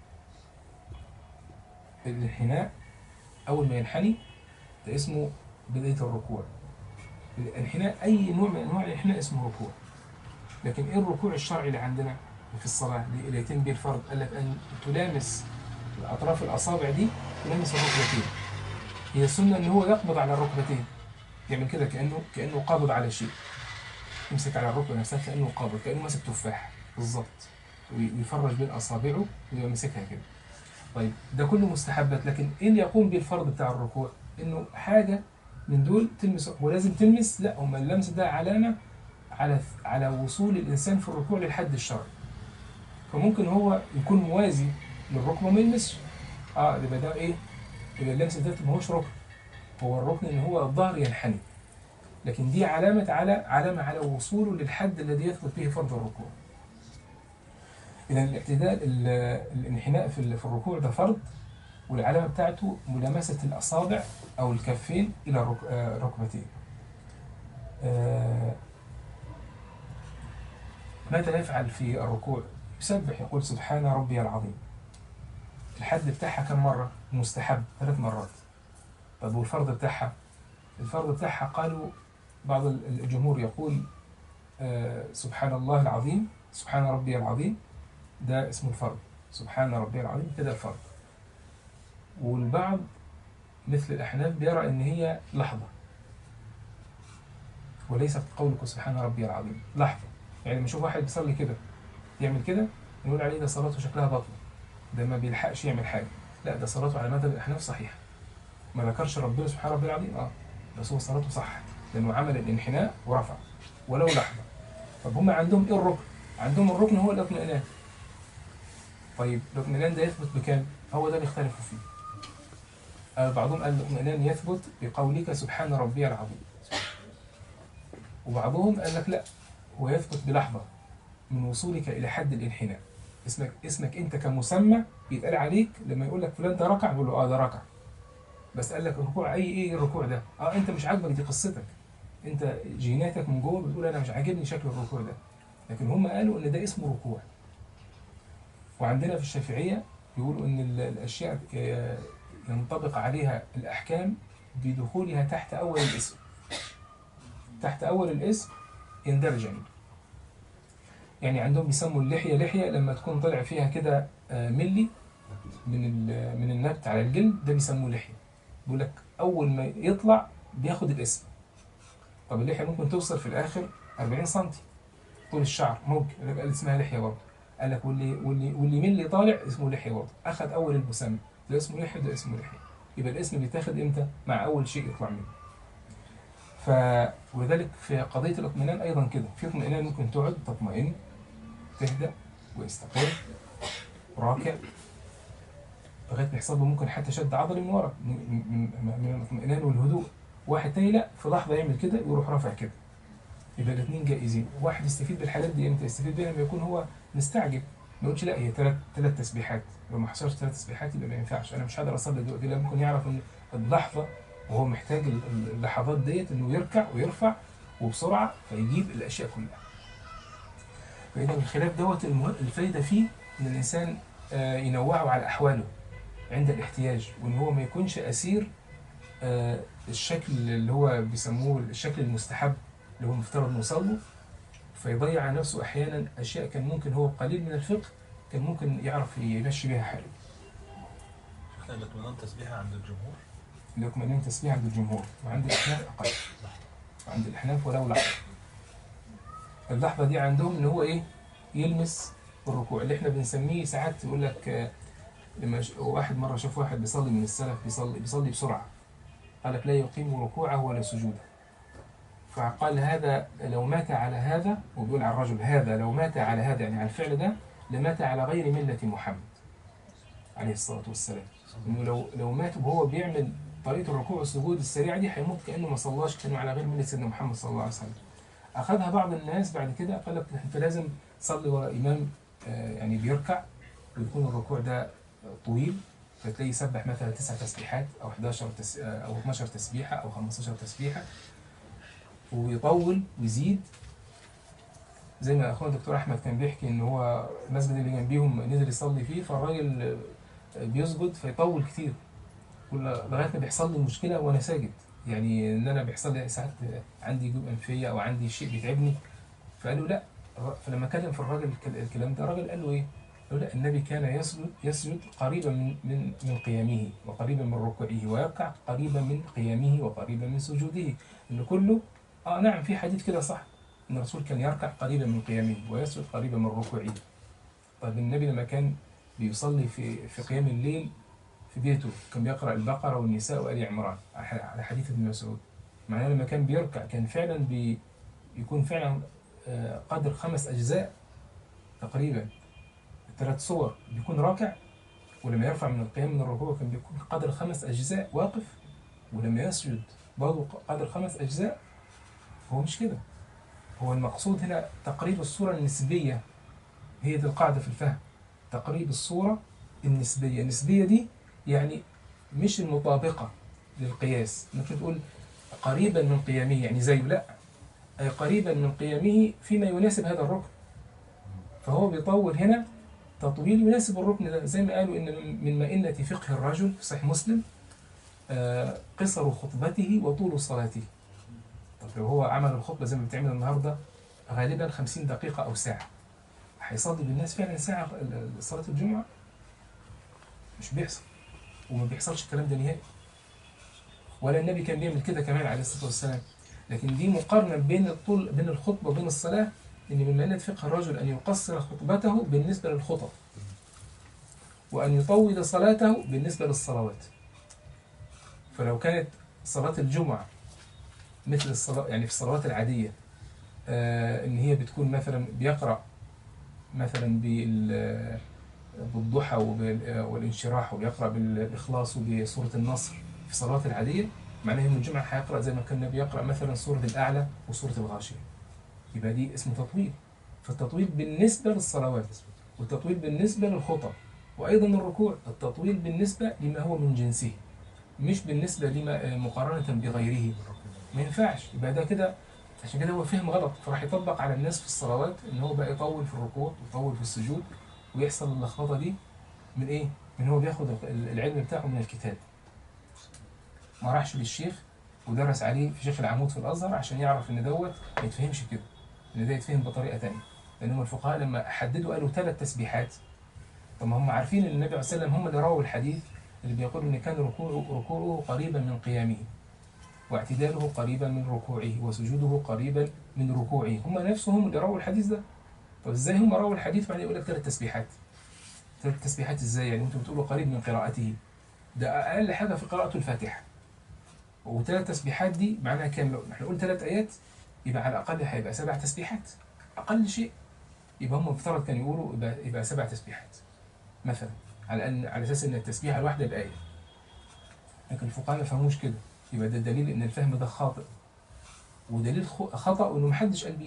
الانحناء أول ما ينحني ده اسمه بداية الركوع الانحناء أي نوع من أنواع الانحناء اسمه ركوع لكن إيه الركوع الشرعي اللي عندنا في الصلاة اللي يتم به الفرض قال لك أن تلامس أطراف الأصابع دي تلامس الركبتين هي السنة أن هو يقبض على الركبتين يعمل كده كأنه كأنه قابض على شيء يمسك على الركبة نفسها كأنه قابض كأنه ماسك تفاح بالظبط وي- ويفرج بين أصابعه ويمسكها كده طيب ده كله مستحبات لكن ايه اللي يقوم به الفرض بتاع الركوع انه حاجه من دول تلمس ولازم تلمس لا هم اللمس ده علامه على على وصول الانسان في الركوع للحد الشرعي فممكن هو يكون موازي للركبه ما يلمسش اه يبقى ده ايه يبقى اللمس ده ما هوش ركن هو الركن ان هو الظهر ينحني لكن دي علامه على علامه على وصوله للحد الذي يثبت به فرض الركوع إذا الاعتدال ال- الانحناء في ال- في الركوع ده فرض والعلامة بتاعته ملامسة الأصابع أو الكفين إلى الرك- آه، الركبتين. آه، ماذا يفعل في الركوع؟ يسبح يقول سبحان ربي العظيم. الحد بتاعها كم مرة؟ مستحب ثلاث مرات. طب والفرض بتاعها؟ الفرض بتاعها قالوا بعض ال- الجمهور يقول آه، سبحان الله العظيم سبحان ربي العظيم ده اسمه الفرض سبحان ربي العظيم كده الفرض والبعض مثل الأحناف بيرى إن هي لحظة وليست قولك سبحان ربي العظيم لحظة يعني لما نشوف واحد بيصلي كده يعمل كده نقول عليه ده صلاته شكلها بطل ده ما بيلحقش يعمل حاجة لا ده صلاته على مذهب الأحناف صحيحة ما ذكرش ربنا سبحان ربي العظيم اه بس هو صلاته صح لأنه عمل الانحناء ورفع ولو لحظة طب هم عندهم ايه الركن؟ عندهم الركن هو الاطمئنان طيب الاطمئنان ده يثبت بكام؟ هو ده اللي اختلفوا فيه آه، بعضهم قال الاطمئنان يثبت بقولك سبحان ربي العظيم وبعضهم قال لك لا هو يثبت بلحظة من وصولك إلى حد الانحناء اسمك اسمك أنت كمسمى يتقال عليك لما يقول لك فلان ده ركع يقول له اه ده ركع بس قال لك الركوع أي إيه الركوع ده؟ اه أنت مش عاجبك دي قصتك أنت جيناتك من جوه بتقول أنا مش عاجبني شكل الركوع ده لكن هم قالوا إن ده اسمه ركوع وعندنا في الشافعية بيقولوا إن ال- الأشياء آه، ينطبق عليها الأحكام بدخولها تحت أول الاسم تحت أول الاسم يندرج يعني يعني عندهم بيسموا اللحية لحية لما تكون طلع فيها كده آه، ملي من ال- من النبت على الجلد ده بيسموه لحية بيقول لك أول ما يطلع بياخد الاسم طب اللحية ممكن توصل في الآخر 40 سنتي طول الشعر ممكن يبقى قال اسمها لحية برضه قال لك واللي واللي واللي ملي طالع اسمه لحية برضه أخذ أول المسمى ده اسمه لحية ده اسمه لحية يبقى الاسم بيتاخد امتى؟ مع أول شيء يطلع منه ف ولذلك في قضية الاطمئنان أيضا كده في اطمئنان ممكن تقعد تطمئن تهدأ واستقر راكع لغاية ما يحصل له ممكن حتى شد عضلي من ورا من, من, من الاطمئنان والهدوء واحد تاني لا في لحظة يعمل كده يروح رافع كده يبقى الاثنين جائزين واحد يستفيد بالحالات دي امتى يستفيد بيها لما يكون هو مستعجل ما يقولش لا هي ثلاث ثلاث تسبيحات لو ما حصلش ثلاث تسبيحات يبقى ما ينفعش انا مش هقدر اصلي دلوقتي لا ممكن يعرف ان اللحظه وهو محتاج ال- ال- اللحظات ديت انه يركع ويرفع وبسرعه فيجيب الاشياء كلها فاذا الخلاف دوت المه- الفايده فيه ان الانسان آه، ينوعه على احواله عند الاحتياج وان هو ما يكونش اسير آه، الشكل اللي هو بيسموه الشكل المستحب اللي هو المفترض نوصل له فيضيع على نفسه احيانا اشياء كان ممكن هو قليل من الفقه كان ممكن يعرف يمشي بيها حاله
احنا الاطمئنان تسبيحة عند الجمهور
الاطمئنان تسبيح عند الجمهور وعند الاحناف اقل وعند الاحناف ولو لحظه اللحظه دي عندهم ان هو ايه يلمس الركوع اللي احنا بنسميه ساعات يقول لك آه، لما ش- واحد مره شاف واحد بيصلي من السلف بيصلي بيصلي بسرعه قال لك لا يقيم ركوعه ولا سجوده فقال هذا لو مات على هذا وبيقول على الرجل هذا لو مات على هذا يعني على الفعل ده لمات على غير ملة محمد عليه الصلاة والسلام انه لو لو مات وهو بيعمل طريقة الركوع والسجود السريعة دي هيموت كأنه ما صلاش كانه على غير ملة سيدنا محمد صلى الله عليه وسلم أخذها بعض الناس بعد كده قال لك أنت لازم تصلي ورا إمام آه، يعني بيركع ويكون الركوع ده طويل فتلاقيه يسبح مثلا تسع تسبيحات أو 11 تس... آه، أو 12 تسبيحة أو 15 تسبيحة ويطول ويزيد زي ما اخونا الدكتور احمد كان بيحكي ان هو المسجد اللي جنبيهم نزل يصلي فيه فالراجل بيسجد فيطول كتير كل لغايه ما بيحصل لي مشكله وانا ساجد يعني ان انا بيحصل لي ساعات عندي جيوب انفيه او عندي شيء بيتعبني فقالوا لا فلما كلم في الراجل الكل- الكلام ده الراجل قال له ايه؟ قال له لا النبي كان يسجد يسجد قريبا من من من قيامه وقريبا من ركوعه ويركع قريبا من قيامه وقريبا من سجوده ان كله اه نعم في حديث كده صح ان الرسول كان يركع قريبا من قيامه ويسجد قريبا من ركوعه طيب النبي لما كان بيصلي في في قيام الليل في بيته كان بيقرا البقره والنساء وال عمران على على حديث ابن مسعود معناه لما كان بيركع كان فعلا بي يكون فعلا آه، قدر خمس اجزاء تقريبا ثلاث صور بيكون راكع ولما يرفع من القيام من الركوع كان بيكون قدر خمس اجزاء واقف ولما يسجد برضه قدر خمس اجزاء هو مش كده هو المقصود هنا تقريب الصورة النسبية هي دي القاعدة في الفهم تقريب الصورة النسبية النسبية دي يعني مش المطابقة للقياس ممكن تقول قريبا من قيامه يعني زيه لا أي قريبا من قيامه فيما يناسب هذا الركن فهو بيطول هنا تطويل يناسب الركن ده زي ما قالوا إن من مئنة فقه الرجل في صحيح مسلم آه، قصر خطبته وطول صلاته طب لو هو عمل الخطبة زي ما بتعمل النهاردة غالبا 50 دقيقة أو ساعة هيصلي بالناس فعلا ساعة ال- ال- صلاة الجمعة مش بيحصل وما بيحصلش الكلام ده نهائي ولا النبي كان بيعمل كده كمان عليه الصلاة والسلام لكن دي مقارنة بين الطول بين الخطبة وبين الصلاة إن من مئنة فقه الرجل أن يقصر خطبته بالنسبة للخطب وأن يطول صلاته بالنسبة للصلوات فلو كانت صلاة الجمعة مثل الصلاة يعني في الصلوات العادية آه إن هي بتكون مثلا بيقرأ مثلا بال بالضحى وبال- والانشراح وبيقرأ بالإخلاص وبسورة النصر في الصلوات العادية معناه يوم الجمعة هيقرأ زي ما كان النبي يقرأ مثلا سورة الأعلى وسورة الغاشية يبقى دي اسمه تطويل فالتطويل بالنسبة للصلوات والتطويل بالنسبة للخطب وأيضا الركوع التطويل بالنسبة لما هو من جنسه مش بالنسبة لما آه، مقارنة بغيره ما ينفعش يبقى ده كده عشان كده هو فهم غلط فراح يطبق على الناس في الصلوات ان هو بقى يطول في الركوع ويطول في السجود ويحصل اللخبطه دي من ايه؟ من هو بياخد ال- العلم بتاعه من الكتاب ما راحش للشيخ ودرس عليه في شيخ العمود في الازهر عشان يعرف ان دوت ما يتفهمش كده ان ده يتفهم بطريقه تانية لان هم الفقهاء لما حددوا قالوا ثلاث تسبيحات طب ما هم عارفين ان النبي عليه الصلاه والسلام هم اللي رووا الحديث اللي بيقول ان كان ركوعه ركوعه قريبا من قيامه واعتداله قريبا من ركوعه وسجوده قريبا من ركوعه هم نفسهم اللي رووا الحديث ده طب ازاي هم رووا الحديث بعدين يقول لك ثلاث تسبيحات ثلاث تسبيحات ازاي يعني انتوا بتقولوا قريب من قراءته ده اقل حاجه في قراءته الفاتحه وثلاث تسبيحات دي معناها كام لو احنا نقول ثلاث ايات يبقى على الاقل هيبقى سبع تسبيحات اقل شيء يبقى هم مفترض كانوا يقولوا يبقى, يبقى سبع تسبيحات مثلا على ان على اساس ان التسبيحه الواحده بايه لكن الفقهاء ما فهموش كده يبقى ده دليل ان الفهم ده خاطئ ودليل خ- خطأ انه محدش قال بيه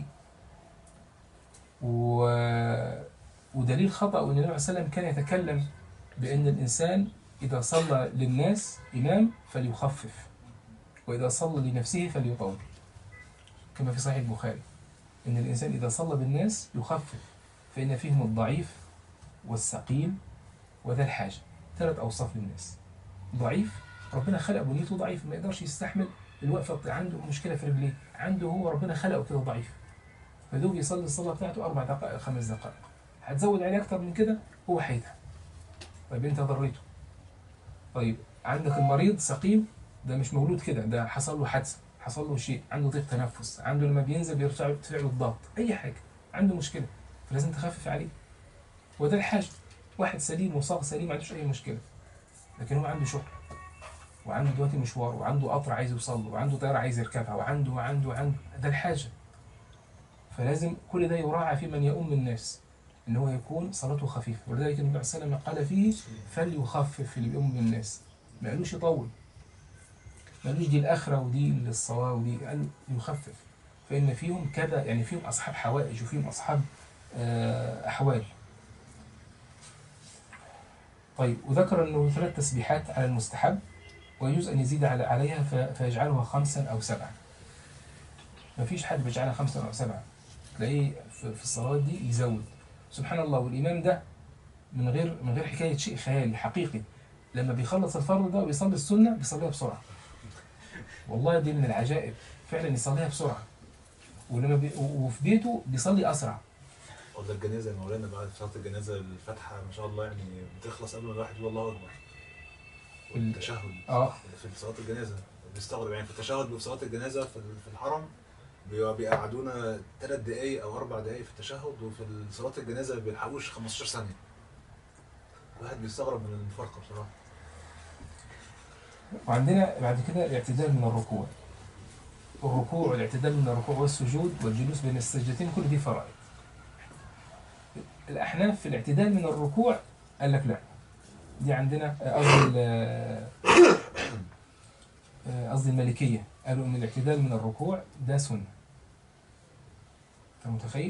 و... ودليل خطأ ان النبي عليه الصلاة والسلام كان يتكلم بان الانسان اذا صلى للناس امام فليخفف واذا صلى لنفسه فليطول كما في صحيح البخاري ان الانسان اذا صلى بالناس يخفف فان فيهم الضعيف والسقيم وذا الحاجه ثلاث اوصاف للناس ضعيف ربنا خلق بنيته ضعيف ما يقدرش يستحمل الوقفه عنده مشكله في رجليه عنده هو ربنا خلقه كده ضعيف فدوب يصلي الصلاه بتاعته اربع دقائق خمس دقائق هتزود عليه اكتر من كده هو هيتعب طيب انت ضريته طيب عندك المريض سقيم ده مش مولود كده ده حصل له حادثه حصل له شيء عنده ضيق تنفس عنده لما بينزل بيرتفع يرتفع له الضغط اي حاجه عنده مشكله فلازم تخفف عليه وده الحاجه واحد سليم وصاغ سليم ما عندوش اي مشكله لكن هو عنده شغل وعنده دلوقتي مشوار وعنده قطر عايز يوصل له وعنده طياره عايز يركبها وعنده وعنده وعنده ده الحاجه فلازم كل ده يراعى في من يؤم الناس ان هو يكون صلاته خفيفه ولذلك النبي صلى الله عليه وسلم قال فيه فليخفف اللي بيؤم الناس ما قالوش يطول ما قالوش دي الاخره ودي الصلاه ودي قال يخفف فان فيهم كذا يعني فيهم اصحاب حوائج وفيهم اصحاب آه، احوال طيب وذكر انه ثلاث تسبيحات على المستحب ويجوز ان يزيد على عليها ف- فيجعلها خمسا او سبعا ما فيش حد بيجعلها خمسا او سبعا تلاقيه في في الصلاه دي يزود سبحان الله والامام ده من غير من غير حكايه شيء خيالي حقيقي لما بيخلص الفرض ده ويصلي السنه بيصليها بسرعه والله دي من العجائب فعلا يصليها بسرعه ولما بي و- وفي بيته بيصلي اسرع
ولا الجنازه يا مولانا بعد صلاه الجنازه الفاتحه ما شاء الله يعني بتخلص قبل ما الواحد يقول الله اكبر والتشهد
اه
في صلاه الجنازه بيستغرب يعني في التشهد في صلاه الجنازه في في الحرم بي- بيقعدونا ثلاث دقايق او اربع دقايق في التشهد وفي صلاه الجنازه ما بيلحقوش 15 ثانيه الواحد بيستغرب من المفارقه بصراحه
وعندنا بعد كده الاعتدال من الركوع الركوع والاعتدال من الركوع والسجود والجلوس بين السجدتين كل دي فرائض الأحناف في الاعتدال من الركوع قال لك لا دي عندنا آه، قصدي ال- آه، قصدي المالكية قالوا إن الاعتدال من الركوع ده سنة أنت متخيل؟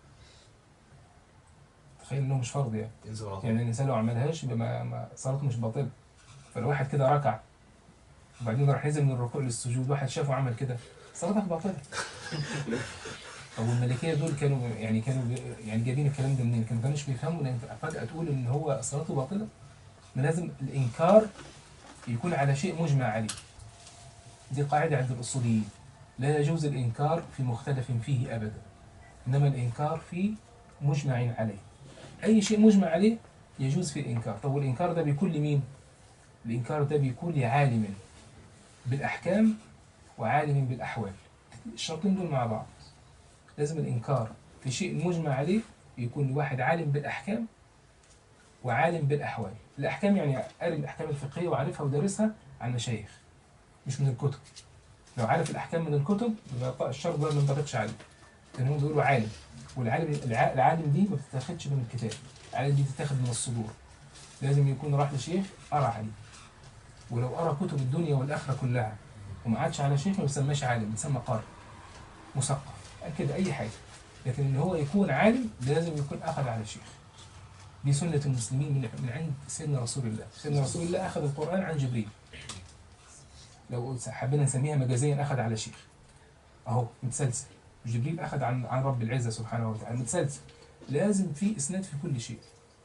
تخيل إنه مش فرض يعني
ينزل على طول
يعني الإنسان لو عملهاش يبقى ما ما صلاته مش باطلة فلو واحد كده ركع وبعدين راح نزل من الركوع للسجود واحد شافه عمل كده صلاتك باطلة طب والملكية دول كانوا يعني كانوا بي- يعني جايبين الكلام ده منين؟ كانوا كانوش بيفهموا ان انت فجأة تقول ان هو صلاته باطلة ما لازم الإنكار يكون على شيء مجمع عليه دي قاعدة عند الأصوليين لا يجوز الإنكار في مختلف فيه أبدا إنما الإنكار في مجمع عليه أي شيء مجمع عليه يجوز في الإنكار طب والإنكار ده بيكون لمين؟ الإنكار ده بيكون لعالم بالأحكام وعالم بالأحوال الشرطين دول مع بعض لازم الإنكار في شيء مجمع عليه يكون لواحد عالم بالأحكام وعالم بالأحوال الأحكام يعني قاري الأحكام الفقهية وعارفها ودارسها عن مشايخ مش من الكتب لو عارف الأحكام من الكتب يبقى الشرط ده ما ينطبقش عليه لأن هم بيقولوا عالم والعالم الع- العالم دي ما بتتاخدش من الكتاب العالم دي بتتاخد من الصدور لازم يكون راح لشيخ قرا عليه ولو قرا كتب الدنيا والآخرة كلها وما عادش على شيخ ما بيسماش عالم بيسمى قارئ مثقف كده أي حاجة لكن إن هو يكون عالم لازم يكون أخذ على شيخ دي سنة المسلمين من من عند سيدنا رسول الله سيدنا رسول الله أخذ القرآن عن جبريل لو حبينا نسميها مجازيا أخذ على شيخ أهو متسلسل جبريل أخذ عن عن رب العزة سبحانه وتعالى متسلسل لازم في إسناد في كل شيء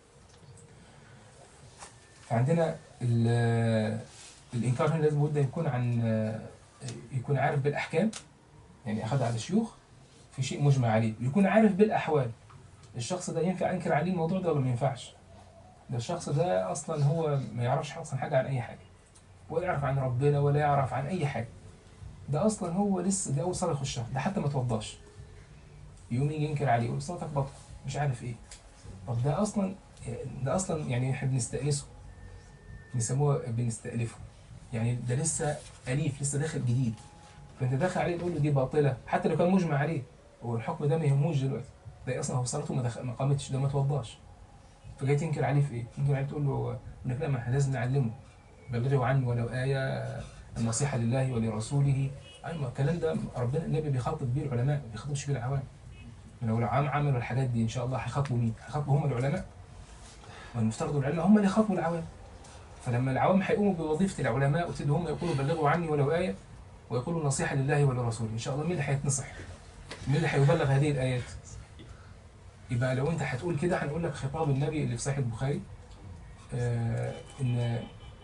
فعندنا ال- الإنكار هنا لازم بده يكون عن يكون عارف بالأحكام يعني أخذ على شيوخ في شيء مجمع عليه يكون عارف بالأحوال الشخص ده ينفع أنكر عليه الموضوع ده ولا ما ينفعش ده الشخص ده أصلا هو ما يعرفش أصلا حاجة عن أي حاجة ولا يعرف عن ربنا ولا يعرف عن أي حاجة ده أصلا هو لسه ده أول صلاة يخشها ده حتى ما توضاش يقوم يجي ينكر عليه يقول صلاتك بطل مش عارف إيه طب ده أصلا ده أصلا يعني إحنا بنستأنسه بيسموه بنستألفه يعني ده لسه أليف لسه داخل جديد فأنت داخل عليه تقول له دي باطلة حتى لو كان مجمع عليه هو الحكم ده ما يهموش دلوقتي ده اصلا هو صلاته ما, دخل ما قامتش ده ما توضاش فجاي تنكر عليه في ايه؟ تنكر عليه تقول له يقول لك لا ما احنا لازم نعلمه بلغوا عنه ولو آية النصيحة لله ولرسوله أيوة الكلام ده ربنا النبي بيخاطب بيه العلماء ما بيخاطبش بيه العوام لو العوام عملوا الحاجات دي إن شاء الله هيخاطبوا مين؟ هيخاطبوا هم العلماء والمفترض العلماء هم اللي يخاطبوا العوام فلما العوام هيقوموا بوظيفة العلماء وابتدوا هم يقولوا بلغوا عني ولو آية ويقولوا نصيحة لله ولرسوله إن شاء الله مين اللي هيتنصح؟ مين اللي هيبلغ هذه الآيات؟ يبقى لو انت هتقول كده هنقول لك خطاب النبي اللي في صحيح البخاري آه ان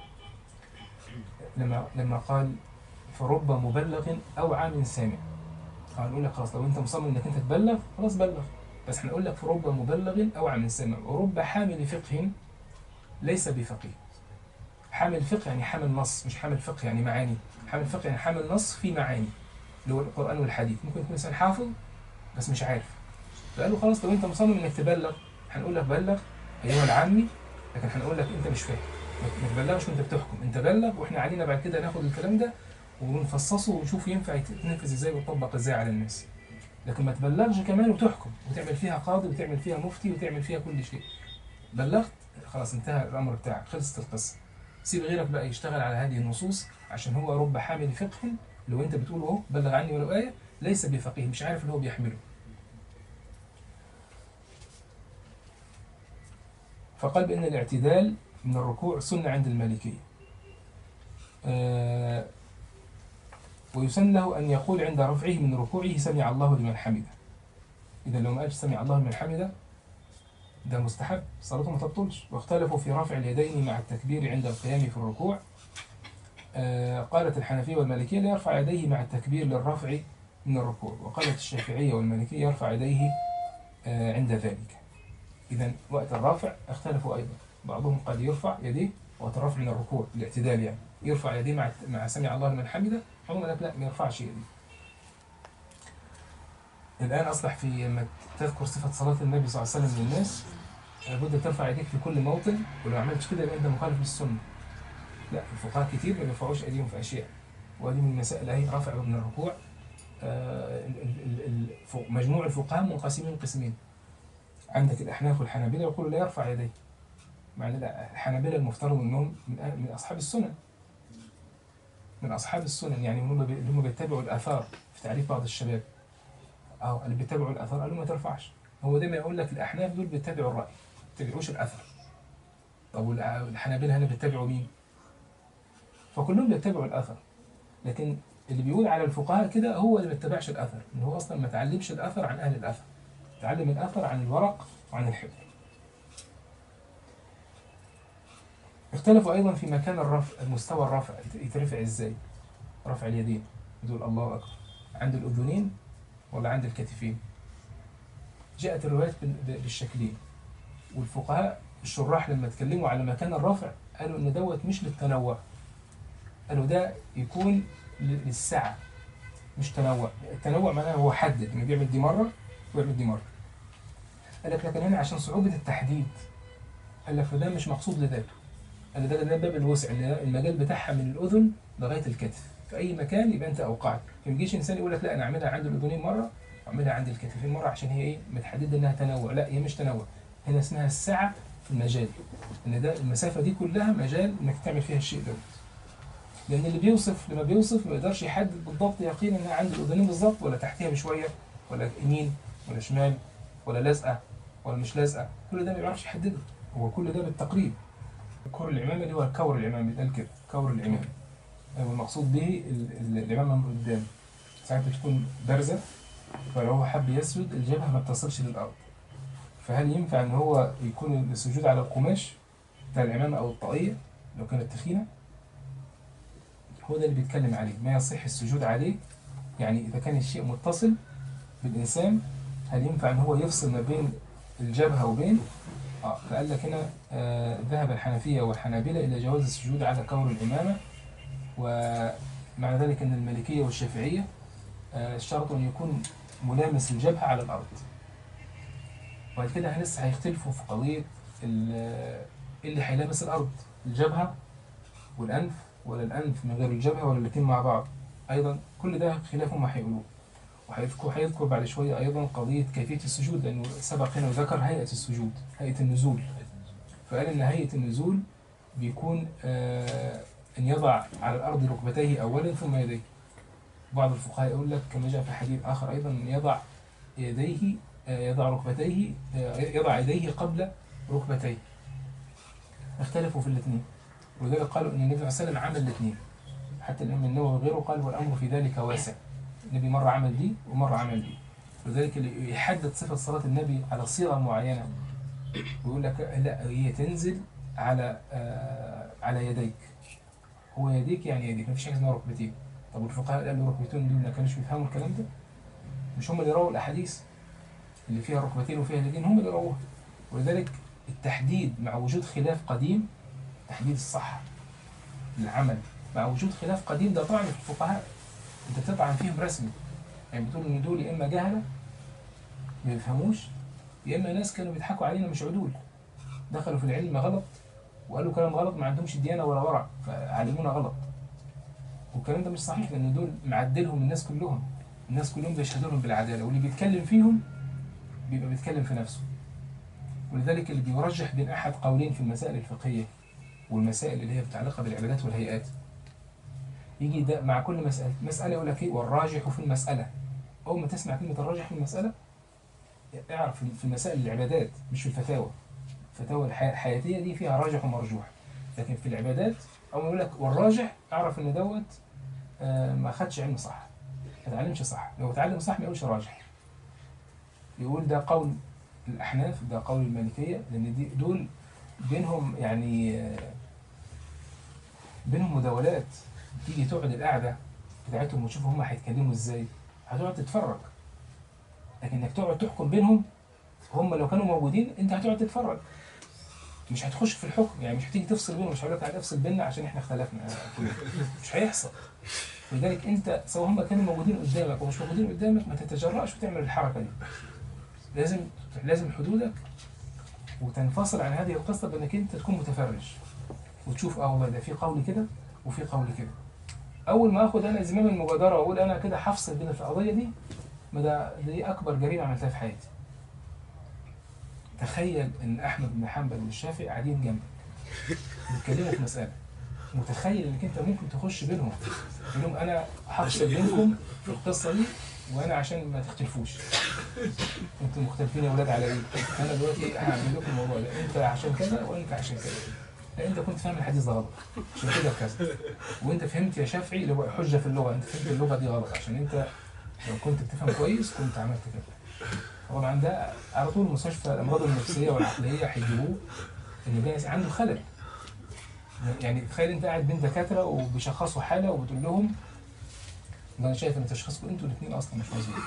لما لما قال فرب مبلغ او عام سامع هنقول لك خلاص لو انت مصمم انك انت تبلغ خلاص بلغ بس هنقول لك فرب مبلغ او عام سامع ورب حامل فقه ليس بفقيه حامل فقه يعني حامل نص مش حامل فقه يعني معاني حامل فقه يعني حامل نص في معاني اللي هو القرآن والحديث ممكن يكون إنسان حافظ بس مش عارف فقالوا خلاص لو انت مصمم انك تبلغ هنقول لك بلغ ايها العامي لكن هنقول لك انت مش فاهم ما تبلغش وانت بتحكم انت بلغ واحنا علينا بعد كده ناخد الكلام ده ونفصصه ونشوف ينفع يتنفذ ازاي ويطبق ازاي على الناس لكن ما تبلغش كمان وتحكم وتعمل فيها قاضي وتعمل فيها مفتي وتعمل فيها كل شيء بلغت خلاص انتهى الامر بتاعك خلصت القصه سيب غيرك بقى يشتغل على هذه النصوص عشان هو رب حامل فقه لو انت بتقول اهو بلغ عني ولو ايه ليس بفقيه مش عارف اللي هو بيحمله فقال بان الاعتدال من الركوع سنه عند المالكيه آه ويسن له أن يقول عند رفعه من ركوعه سمع الله لمن حمده إذا لو ما قالش سمع الله لمن حمده ده مستحب صلاته ما تبطلش واختلفوا في رفع اليدين مع التكبير عند القيام في الركوع آه قالت الحنفية والمالكية لا يرفع يديه مع التكبير للرفع من الركوع وقالت الشافعية والمالكية يرفع يديه آه عند ذلك إذا وقت الرافع اختلفوا أيضا بعضهم قد يرفع يديه وقت الرفع من الركوع الاعتدال يعني يرفع يديه مع مع سمع الله لمن حمده هم لك لا ما يرفعش يديه الآن أصبح في لما تذكر صفة صلاة النبي صلى الله عليه وسلم للناس لابد ترفع يديك في كل موطن ولو ما عملتش كده يبقى أنت مخالف للسنة لا الفقهاء كتير ما بيرفعوش أيديهم في أشياء وهذه من المسائل أهي رفع من الركوع آه، ال- ال- ال- الف- مجموع الفقهاء منقسمين قسمين عندك الأحناف والحنابلة يقولوا لا يرفع يديه مع ان الحنابلة المفترض انهم من أهل- من اصحاب السنن من اصحاب السنن يعني هم بي- اللي هم بيتبعوا الاثار في تعريف بعض الشباب او اللي بيتبعوا الاثار قالوا ما ترفعش هو دايما يقول لك الاحناف دول بيتبعوا الراي ما بيتبعوش الاثر طب والع- والحنابلة هنا بيتبعوا مين فكلهم بيتبعوا الاثر لكن اللي بيقول على الفقهاء كده هو اللي ما بيتبعش الاثر ان هو اصلا ما تعلمش الاثر عن اهل الاثر تعلم الاثر عن الورق وعن الحبر اختلفوا ايضا في مكان الرفع مستوى الرفع يت- يترفع ازاي رفع اليدين يقول الله اكبر عند الاذنين ولا عند الكتفين جاءت الروايات بال- ب- بالشكلين والفقهاء الشراح لما اتكلموا على مكان الرفع قالوا ان دوت مش للتنوع قالوا ده يكون ل- للسعة مش تنوع التنوع معناه هو حدد انه بيعمل دي مرة ويعمل دي مرة قال لك لكن هنا عشان صعوبة التحديد قال لك فده مش مقصود لذاته قال ده ده باب الوسع اللي المجال بتاعها من الاذن لغايه الكتف في اي مكان يبقى انت اوقعت ما يجيش انسان يقول لك لا انا اعملها عند الاذنين مره واعملها عند الكتفين مره عشان هي ايه متحدده انها تنوع لا هي مش تنوع هنا اسمها السعه في المجال ان ده المسافه دي كلها مجال انك تعمل فيها الشيء دوت لان اللي بيوصف لما بيوصف ما يقدرش يحدد بالضبط يقينا انها عند الاذنين بالظبط ولا تحتها بشويه ولا يمين ولا شمال ولا لازقه ولا مش لازقه كل ده ما بيعرفش يحدده هو كل ده بالتقريب كور العمامة اللي هو الكور العمامي بيتقال كده كور العمامة أيوة المقصود به ال- ال- العمامة من قدام ساعات بتكون بارزة فلو هو حب يسجد الجبهة ما بتصلش للأرض فهل ينفع إن هو يكون السجود على القماش بتاع العمامة أو الطاقية لو كانت تخينة هو ده اللي بيتكلم عليه ما يصح السجود عليه يعني إذا كان الشيء متصل بالإنسان هل ينفع إن هو يفصل ما بين الجبهة وبين آه فقال لك هنا آه ذهب الحنفية والحنابلة إلى جواز السجود على كور الإمامة ومع ذلك أن المالكية والشافعية آه اشترطوا أن يكون ملامس الجبهة على الأرض وبعد كده هنس هيختلفوا في قضية ال- إيه اللي هيلامس الأرض الجبهة والأنف ولا الأنف من غير الجبهة ولا الاتنين مع بعض أيضا كل ده خلاف هم هيقولوه وهيذكر هيذكر بعد شوية أيضا قضية كيفية السجود لأنه سبق هنا وذكر هيئة السجود هيئة النزول فقال إن هيئة النزول بيكون آه أن يضع على الأرض ركبتيه أولا ثم يديه بعض الفقهاء يقول لك كما جاء في حديث آخر أيضا أن يضع يديه آه يضع ركبتيه آه يضع يديه قبل ركبتيه اختلفوا في الاثنين ولذلك قالوا أن النبي صلى الله عليه وسلم عمل الاثنين حتى الإمام النووي وغيره قال والأمر في ذلك واسع النبي مرة عمل دي ومرة عمل دي ولذلك اللي يحدد صفة صلاة النبي على صيغة معينة ويقول لك لا هي تنزل على آه على يديك هو يديك يعني يديك مفيش حاجة اسمها ركبتين طب والفقهاء قالوا ركبتين دول ما كانوش بيفهموا الكلام ده مش هم اللي رووا الأحاديث اللي فيها ركبتين وفيها يدين هم اللي رووها ولذلك التحديد مع وجود خلاف قديم تحديد الصح للعمل مع وجود خلاف قديم ده طعن في الفقهاء انت بتطعن فيهم رسمي يعني بتقول ان دول يا اما جهله ما يفهموش يا اما ناس كانوا بيضحكوا علينا مش عدول دخلوا في العلم غلط وقالوا كلام غلط ما عندهمش ديانه ولا ورع فعلمونا غلط والكلام ده مش صحيح لان دول معدلهم الناس كلهم الناس كلهم بيشهدوا لهم بالعداله واللي بيتكلم فيهم بيبقى بيتكلم في نفسه ولذلك اللي بيرجح بين احد قولين في المسائل الفقهيه والمسائل اللي هي متعلقه بالعبادات والهيئات يجي ده مع كل مساله مساله يقول لك ايه والراجح في المساله اول ما تسمع كلمه الراجح في المساله اعرف في المسائل العبادات مش في الفتاوى الفتاوى الحي- الحياتيه دي فيها راجح ومرجوح لكن في العبادات اول ما يقول لك والراجح اعرف ان دوت آه، ما خدش علم صح ما اتعلمش صح لو اتعلم صح ما يقولش راجح يقول ده قول الاحناف ده قول المالكيه لان دي دول بينهم يعني آه، بينهم مداولات تيجي تقعد القعده بتاعتهم وتشوف هم هيتكلموا ازاي هتقعد تتفرج لكن انك تقعد تحكم بينهم هم لو كانوا موجودين انت هتقعد تتفرج مش هتخش في الحكم يعني مش هتيجي تفصل بينهم مش هقول لك تعالى افصل بيننا عشان احنا اختلفنا مش هيحصل لذلك انت سواء هم كانوا موجودين قدامك ومش موجودين قدامك ما تتجرأش وتعمل الحركه دي لازم لازم حدودك وتنفصل عن هذه القصه بانك انت تكون متفرج وتشوف اه والله ده في قول كده وفي قول كده اول ما اخد انا زمام المبادره واقول انا كده هفصل بين القضيه دي ما ده دي اكبر جريمه عملتها في حياتي تخيل ان احمد بن حنبل والشافعي قاعدين جنبك بيتكلموا في مساله متخيل انك انت ممكن تخش بينهم تقول لهم انا هفصل بينكم في القصه دي وانا عشان ما تختلفوش انتوا مختلفين يا ولاد على ايه؟ انا دلوقتي هعمل لكم الموضوع ده انت عشان كذا وانت عشان كذا لا انت كنت فاهم الحديث ده غلط عشان كده كذا وانت فهمت يا شافعي اللي هو حجه في اللغه انت فهمت اللغه دي غلط عشان انت لو كنت بتفهم كويس كنت عملت كده طبعا ده على طول مستشفى الامراض النفسيه والعقليه هيجيبوه ان ده عنده خلل يعني تخيل انت قاعد بين دكاتره وبيشخصوا حاله وبتقول لهم ده انا شايف ان تشخيصكم انتوا الاثنين اصلا مش مظبوط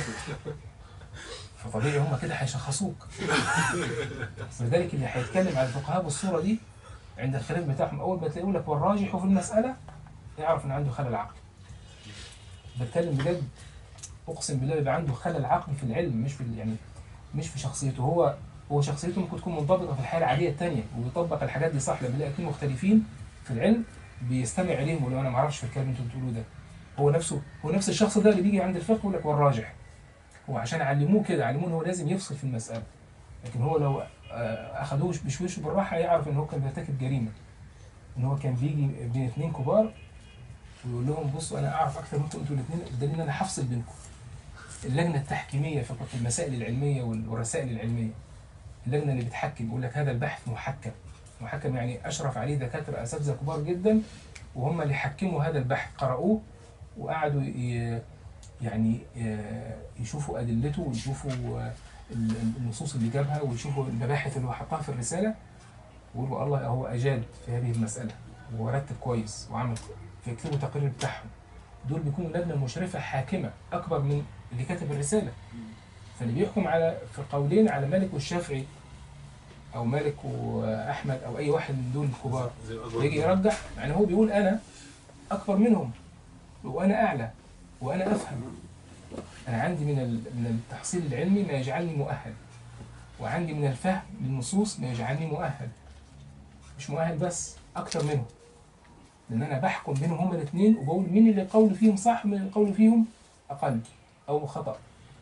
فطبيعي هم كده هيشخصوك ولذلك اللي هيتكلم على الفقهاء بالصوره دي عند الخلاف بتاعهم اول ما تلاقيه لك والراجح في المساله يعرف ان عنده خلل عقلي بتكلم بجد اقسم بالله بيبقى عنده خلل عقلي في العلم مش في ال- يعني مش في شخصيته هو هو شخصيته ممكن تكون منضبطه في الحياه العاديه الثانيه وبيطبق الحاجات دي صح لما يلاقي اثنين مختلفين في العلم بيستمع اليهم ويقول له انا ما اعرفش في الكلام اللي انتوا بتقولوه ده هو نفسه هو نفس الشخص ده اللي بيجي عند الفقه يقول لك والراجح هو عشان علموه كده علموه ان هو لازم يفصل في المساله لكن هو لو آه، اخدوه بشويش بالراحه يعرف ان هو كان بيرتكب جريمه ان هو كان بيجي بين اثنين كبار ويقول لهم بصوا انا اعرف اكثر منكم انتوا الاثنين الدليل ان انا هفصل بينكم اللجنه التحكيميه في في المسائل العلميه وال- والرسائل العلميه اللجنه اللي بتحكم يقول لك هذا البحث محكم محكم يعني اشرف عليه دكاتره اساتذه كبار جدا وهم اللي حكموا هذا البحث قرأوه وقعدوا ي- يعني آه، يشوفوا ادلته ويشوفوا آه، ال- النصوص اللي جابها ويشوفوا المباحث اللي هو حطها في الرساله ويقولوا الله هو اجاد في هذه المساله ورتب كويس وعمل فيكتبوا تقرير بتاعهم دول بيكونوا لجنه مشرفه حاكمه اكبر من اللي كاتب الرساله فاللي بيحكم على في قولين على مالك والشافعي او مالك واحمد او اي واحد من دول الكبار
زي الأكبر
يجي يرجح يعني هو بيقول انا اكبر منهم وانا اعلى وانا افهم انا عندي من ال- من التحصيل العلمي ما يجعلني مؤهل وعندي من الفهم للنصوص ما يجعلني مؤهل مش مؤهل بس اكتر منهم لان انا بحكم بينهم هما الاثنين وبقول مين اللي قول فيهم صح ومين اللي قول فيهم اقل او خطا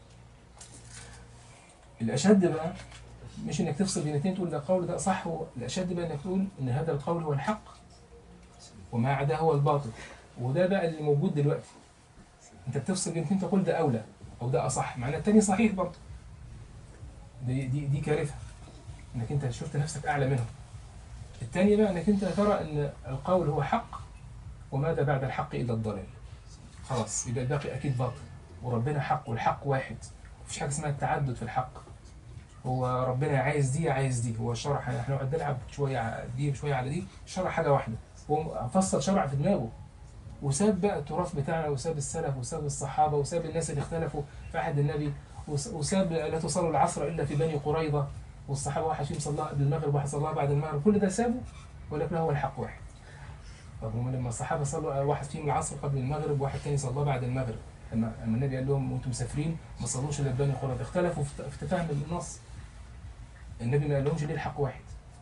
الاشد بقى مش انك تفصل بين الاثنين تقول ده قول ده صح و- الاشد بقى انك تقول ان هذا القول هو الحق وما عداه هو الباطل وده بقى اللي موجود دلوقتي انت بتفصل بين الاثنين تقول ده اولى او ده اصح مع ان الثاني صحيح برضه دي دي دي كارثه انك انت شفت نفسك اعلى منهم الثاني بقى انك انت ترى ان القول هو حق وماذا بعد الحق الا الضلال خلاص يبقى الباقي اكيد باطل وربنا حق والحق واحد مفيش حاجه اسمها التعدد في الحق هو ربنا عايز دي عايز دي هو شرح احنا نقعد نلعب شويه على دي وشويه على دي شرح حاجه واحده هو فصل شرع في دماغه وساب بقى التراث بتاعنا وساب السلف وساب الصحابه وساب الناس اللي اختلفوا في عهد النبي وس- وساب لا تصلوا العصر الا في بني قريظه والصحابه واحد فيهم صلاها قبل المغرب واحد صلاها بعد المغرب كل ده سابه ولكن هو الحق واحد طب هم لما الصحابه صلوا واحد فيهم العصر قبل المغرب وواحد تاني صلاه بعد المغرب لما لما النبي قال لهم وانتم مسافرين ما صلوش الا في بني قريظه اختلفوا في في تفاهم النص النبي ما قالهمش ليه الحق واحد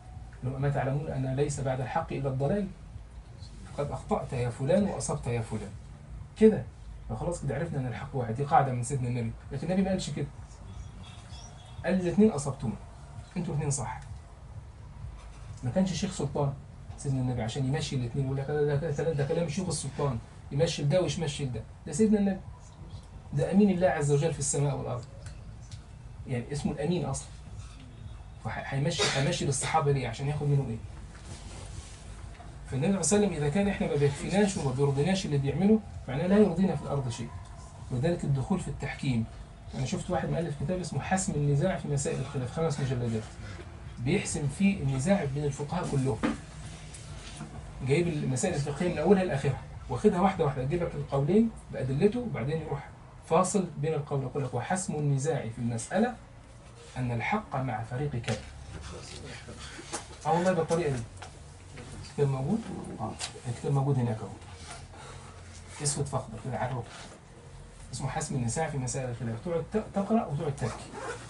لو ما تعلمون أن ليس بعد الحق إلا الضلال فقد أخطأت يا فلان وأصبت يا فلان كده فخلاص كده عرفنا أن الحق واحد دي قاعدة من سيدنا النبي لكن النبي ما قالش كده قال الاثنين أصبتم أنتوا الاثنين صح ما كانش شيخ سلطان سيدنا النبي عشان يمشي الاثنين يقول لك ده, ده, ده, ده كلام شيوخ السلطان يمشي ده ويمشي ده ده سيدنا النبي ده أمين الله عز وجل في السماء والأرض يعني اسمه الأمين أصلا فهيمشي هيمشي للصحابة ليه عشان ياخد منهم إيه فالنبي صلى الله عليه وسلم إذا كان إحنا ما بيكفيناش وما بيرضيناش اللي بيعمله معناه لا يرضينا في الأرض شيء وذلك الدخول في التحكيم أنا شفت واحد مؤلف كتاب اسمه حسم النزاع في مسائل الخلاف خمس مجلدات بيحسم فيه النزاع بين الفقهاء كلهم جايب المسائل الفقهية من أولها لآخرها واخدها واحدة واحدة يجيب لك القولين بأدلته وبعدين يروح فاصل بين القول يقول لك وحسم النزاع في المسألة أن الحق مع فريق كذا اه والله بالطريقة دي الكتاب موجود؟ اه الكتاب موجود هناك اهو اسود فاخضر كده على الركن اسمه حسم النزاع في مسائل الخلاف تقعد ت- تقرا وتقعد تبكي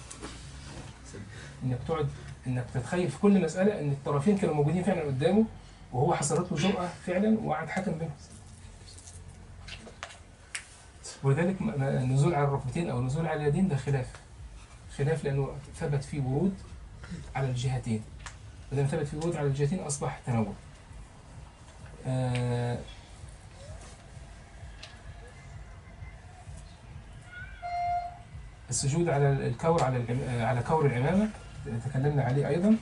انك تقعد انك تتخيل في كل مساله ان الطرفين كانوا موجودين فعلا قدامه وهو حصلت له جرأة فعلا وقعد حكم بينهم ولذلك م- م- النزول على الركبتين او النزول على اليدين ده خلاف خلاف لانه ثبت فيه ورود على الجهتين ولما ثبت فيه ورود على الجهتين اصبح تنوع آه، السجود على الكور على العم- آه، على كور العمامة تكلمنا عليه أيضا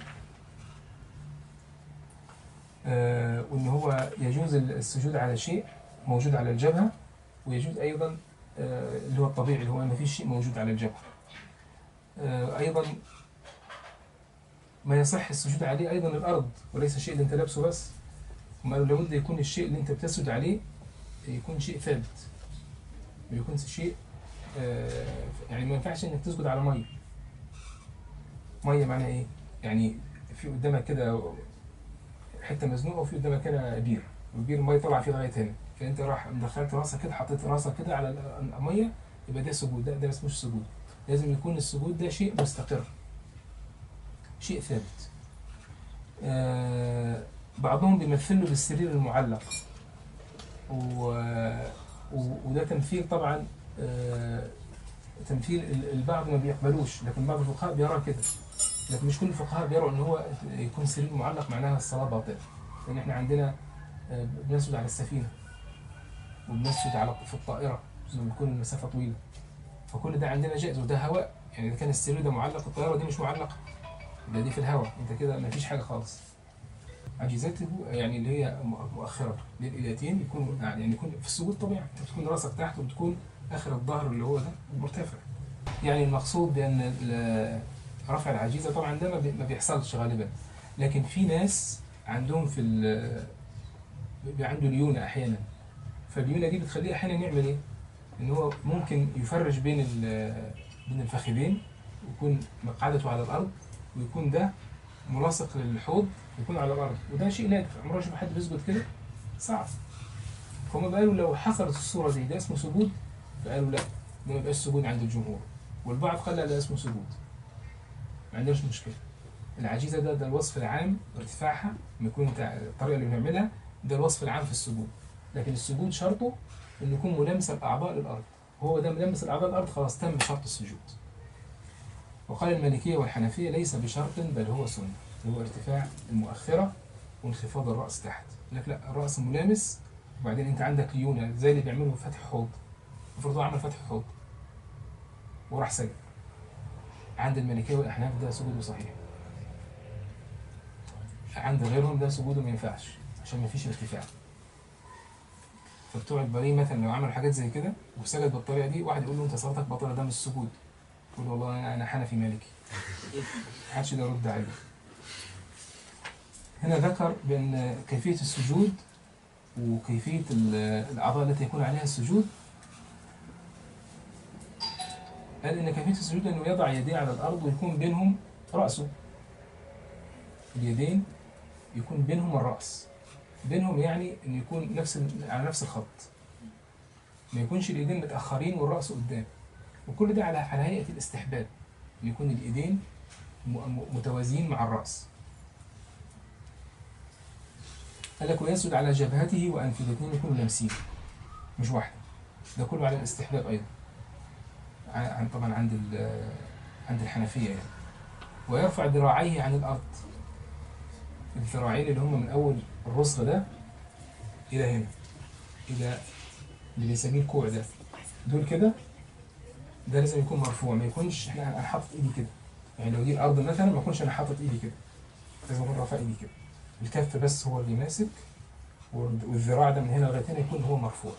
آه، وإن هو يجوز السجود على شيء موجود على الجبهة ويجوز أيضا آه، اللي هو الطبيعي اللي هو ما فيش شيء موجود على الجبهة آه، أيضا ما يصح السجود عليه أيضا الأرض وليس الشيء اللي أنت لابسه بس هم قالوا لابد يكون الشيء اللي أنت بتسجد عليه يكون شيء ثابت ويكون شيء آه، يعني ما ينفعش انك تسجد على ميه ميه معناها ايه يعني في قدامك كده حته مزنوقه وفي قدامك كده بير والبير الميه طالعه فيه لغايه هنا فانت راح دخلت راسك كده حطيت راسك كده على الميه يبقى ده سجود ده ده ما اسموش سجود لازم يكون السجود ده شيء مستقر شيء ثابت آه بعضهم بيمثله بالسرير المعلق و... و... وده تمثيل طبعا آه، تمثيل ال- البعض ما بيقبلوش لكن بعض الفقهاء بيرى كده لكن مش كل الفقهاء بيروا ان هو يكون سرير معلق معناها الصلاه باطله لان احنا عندنا آه، بنسجد على السفينه وبنسجد على في الطائره لما بيكون المسافه طويله فكل ده عندنا جائز وده هواء يعني اذا كان السرير ده معلق الطائره دي مش معلقه ده دي في الهواء انت كده ما فيش حاجه خالص عجيزته يعني اللي هي م- مؤخره للإليتين يكون يعني يكون في السجود طبيعي انت بتكون راسك تحت وبتكون اخر الظهر اللي هو ده مرتفع يعني المقصود بان ال- رفع العجيزه طبعا ده ما بي- ما بيحصلش غالبا لكن في ناس عندهم في ال- بيبقى عنده ليونه احيانا فالليونه دي بتخليه احيانا يعمل ايه؟ ان هو ممكن يفرج بين ال- بين الفخذين ويكون مقعدته على الارض ويكون ده ملاصق للحوض يكون على الارض وده شيء نادر عمره ما شفت حد بيسجد كده صعب فهم قالوا لو حصلت الصوره دي ده اسمه سجود فقالوا لا ده ما يبقاش سجود عند الجمهور والبعض قال لا ده اسمه سجود ما عندناش مشكله العجيزه ده ده الوصف العام ارتفاعها لما يكون انت الطريقه اللي بنعملها ده الوصف العام في السجود لكن السجود شرطه انه يكون ملامس الاعضاء للارض هو ده ملامس الاعضاء للارض خلاص تم شرط السجود وقال المالكيه والحنفيه ليس بشرط بل هو سنه اللي هو ارتفاع المؤخره وانخفاض الراس تحت لك لا الراس ملامس وبعدين انت عندك ليونه زي اللي بيعملوا فتح حوض المفروض هو عمل فتح حوض وراح سجد عند المالكيه والاحناف ده سجوده صحيح عند غيرهم ده سجوده ما ينفعش عشان ما فيش ارتفاع فبتوع البريه مثلا لو عملوا حاجات زي كده وسجد بالطريقه دي واحد يقول له انت صلاتك باطله ده مش سجود يقول له والله انا انا حنفي مالكي محدش يقدر يرد عليه هنا ذكر بأن كيفية السجود وكيفية ال- الأعضاء التي يكون عليها السجود قال إن كيفية السجود أنه يضع يديه على الأرض ويكون بينهم رأسه اليدين يكون بينهم الرأس بينهم يعني أن يكون نفس ال- على نفس الخط ما يكونش اليدين متأخرين والرأس قدام وكل ده على على هيئة الاستحباب أن يكون الإيدين م- م- متوازيين مع الرأس قال لك ويسجد على جبهته وانفه الاثنين يكونوا لامسين مش واحده ده كله على الاستحباب ايضا ع- عن طبعا عند ال- عند الحنفيه يعني ويرفع ذراعيه عن الارض الذراعين اللي هم من اول الرسغ ده الى هنا الى اللي بنسميه الكوع ده دول كده ده لازم يكون مرفوع ما يكونش احنا انا حاطط ايدي كده يعني لو دي الارض مثلا ما اكونش انا حاطط ايدي كده لازم اكون رافع ايدي كده الكف بس هو اللي ماسك وال- والذراع ده من هنا لغايه هنا يكون هو مرفوع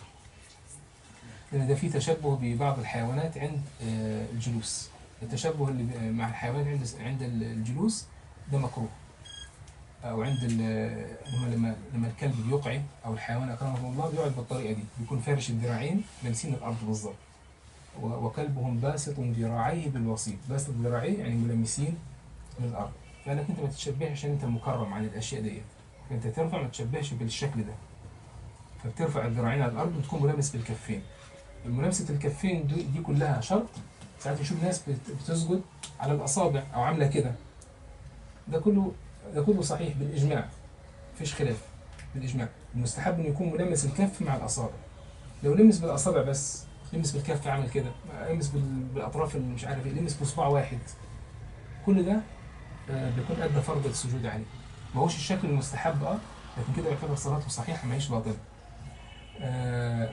لان ده فيه تشبه ببعض الحيوانات عند آه، الجلوس التشبه اللي ب- مع الحيوانات عند عند الجلوس ده مكروه او عند ال- لما لما لما الكلب بيقعد او الحيوان اكرمه الله بيقعد بالطريقه دي بيكون فارش الذراعين لامسين الارض بالظبط و- وكلبهم باسط ذراعيه بالوسيط باسط ذراعيه يعني ملمسين للارض فانك انت ما تتشبهش عشان انت مكرم عن الاشياء ديت انت ترفع ما تتشبهش بالشكل ده فبترفع الذراعين على الارض وتكون ملامس بالكفين ملامسه الكفين دي, دي كلها شرط ساعات نشوف ناس بت- بتسجد على الاصابع او عامله كده ده كله ده كله صحيح بالاجماع مفيش خلاف بالاجماع المستحب انه يكون ملمس الكف مع الاصابع لو لمس بالاصابع بس لمس بالكف عمل كده لمس بال- بالاطراف اللي مش عارف ايه لمس بصباع واحد كل ده آه، بيكون ادى فرض السجود عليه ما هوش الشكل المستحب اه لكن كده يعتبر صلاته صحيحه ما هيش باطله آه،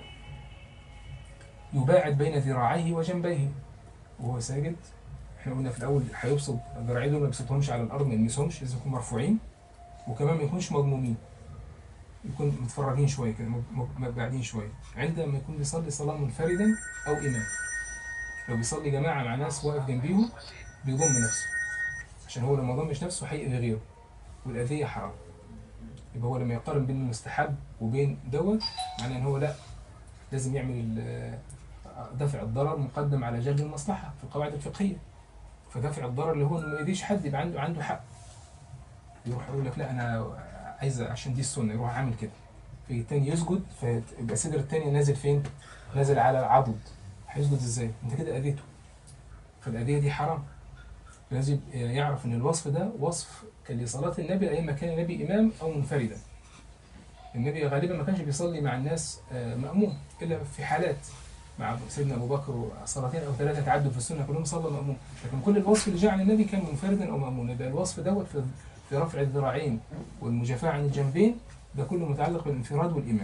يباعد بين ذراعيه وجنبيه وهو ساجد احنا قلنا في الاول هيبسط ذراعيه دول ما يبسطهمش على الارض ما يلمسهمش لازم يكونوا مرفوعين وكمان ما يكونش مضمومين يكون متفرجين شويه كده مب- مب- مبعدين شويه عندما يكون بيصلي صلاه منفردا او امام لو بيصلي جماعه مع ناس واقف جنبيهم بيضم نفسه عشان هو لو ما ضمش نفسه هيأذي غيره والاذيه حرام يبقى هو لما يقارن بين المستحب وبين دوت معناه ان هو لا لازم يعمل ال- دفع الضرر مقدم على جلب المصلحه في القواعد الفقهيه فدفع الضرر اللي هو انه ما يأذيش حد يبقى عنده عنده حق يروح يقول لك لا انا عايز عشان دي السنه يروح عامل كده في التاني يسجد فيبقى صدر التاني نازل فين؟ نازل على العضد هيسجد ازاي؟ انت كده اذيته فالاذيه دي حرام لازم يعرف ان الوصف ده وصف كان لصلاه النبي ايام ما كان النبي امام او منفردا النبي غالبا ما كانش بيصلي مع الناس آه، مأموم الا في حالات مع سيدنا ابو بكر صلاتين او ثلاثه تعدوا في السنه كلهم صلى مأموم لكن كل الوصف اللي جاء عن النبي كان منفردا او مأموم يبقى الوصف دوت في في رفع الذراعين والمجافاة عن الجنبين ده كله متعلق بالانفراد والإمام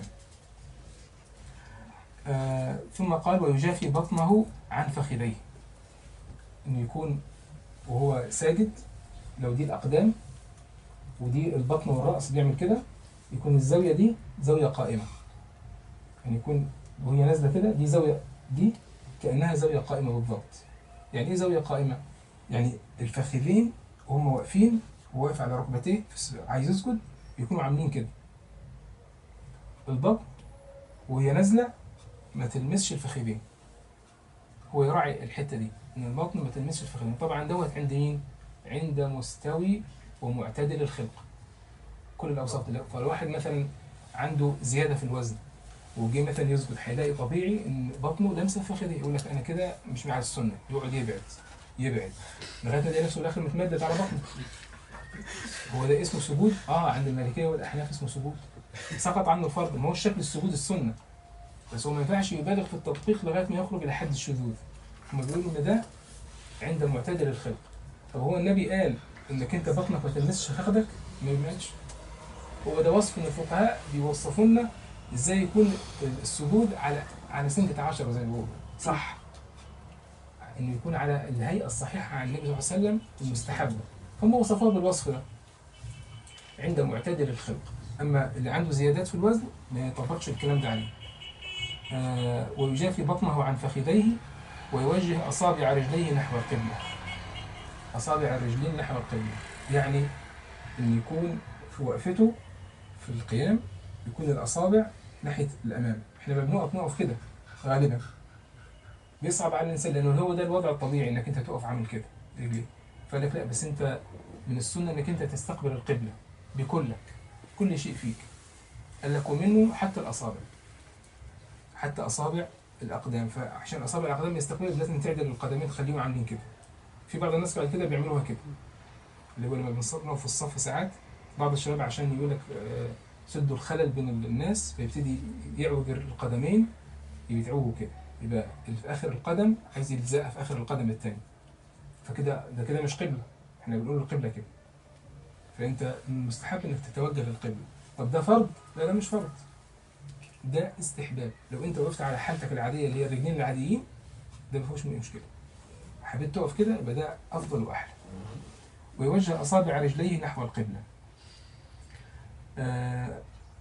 آه ثم قال ويجافي بطنه عن فخذيه انه يكون وهو ساجد لو دي الاقدام ودي البطن والراس بيعمل كده يكون الزاويه دي زاويه قائمه يعني يكون وهي نازله كده دي زاويه دي كانها زاويه قائمه بالضبط يعني ايه زاويه قائمه يعني الفخذين وهم واقفين وهو واقف على ركبتيه في الس- عايز يسجد يكونوا عاملين كده البطن وهي نازله ما تلمسش الفخذين هو يراعي الحته دي ان البطن ما تلمسش الفخذين طبعا دوت عند مين عند مستوي ومعتدل الخلق كل الاوصاف دي فلو واحد مثلا عنده زياده في الوزن وجي مثلا يسجد هيلاقي طبيعي ان بطنه لامسه الفخذين يقول لك انا كده مش مع السنه يقعد يبعد يبعد لغايه ما يلاقي نفسه في الاخر متمدد على بطنه هو ده اسمه سجود اه عند المالكيه والاحناف اسمه سجود سقط عنه الفرض ما هو شكل السجود السنه بس هو ما ينفعش يبالغ في التطبيق لغايه ما يخرج الى حد الشذوذ هم بيقولوا ان ده عند معتدل الخلق طب هو النبي قال انك انت بطنك ما تلمسش فخذك ما يبعدش هو ده وصف من الفقهاء بيوصفوا لنا ازاي يكون السجود على على سنة عشرة زي ما بيقولوا صح انه يكون على الهيئة الصحيحة عن النبي صلى الله عليه وسلم المستحبة هم وصفوها بالوصف ده عند معتدل الخلق اما اللي عنده زيادات في الوزن ما يطبقش الكلام ده عليه آه ويجافي بطنه عن فخذيه ويوجه اصابع رجليه نحو القبله اصابع الرجلين نحو القبله يعني ان يكون في وقفته في القيام يكون الاصابع ناحيه الامام احنا لما بنقف نقف كده غالبا بيصعب على الانسان لانه هو ده الوضع الطبيعي انك انت تقف عامل كده رجليه فقال لك لا بس انت من السنه انك انت تستقبل القبله بكلك كل شيء فيك قال لك ومنه حتى الاصابع حتى اصابع الاقدام فعشان اصابع الاقدام يستقبل لازم تعدل القدمين تخليهم عاملين كده في بعض الناس بعد كده بيعملوها كده اللي هو لما بنصلي في الصف ساعات بعض الشباب عشان يقول لك آه، سدوا الخلل بين الناس فيبتدي يعوج القدمين يتعوجوا كده يبقى اللي في اخر القدم عايز يلزقها في اخر القدم الثاني فكده ده كده مش قبله احنا بنقول القبله كده فانت مستحب انك تتوجه للقبله طب ده فرض لا ده مش فرض ده استحباب لو انت وقفت على حالتك العاديه اللي هي الرجلين العاديين ده ما فيهوش مشكله حبيت تقف كده يبقى ده افضل واحلى ويوجه اصابع رجليه نحو القبله آه،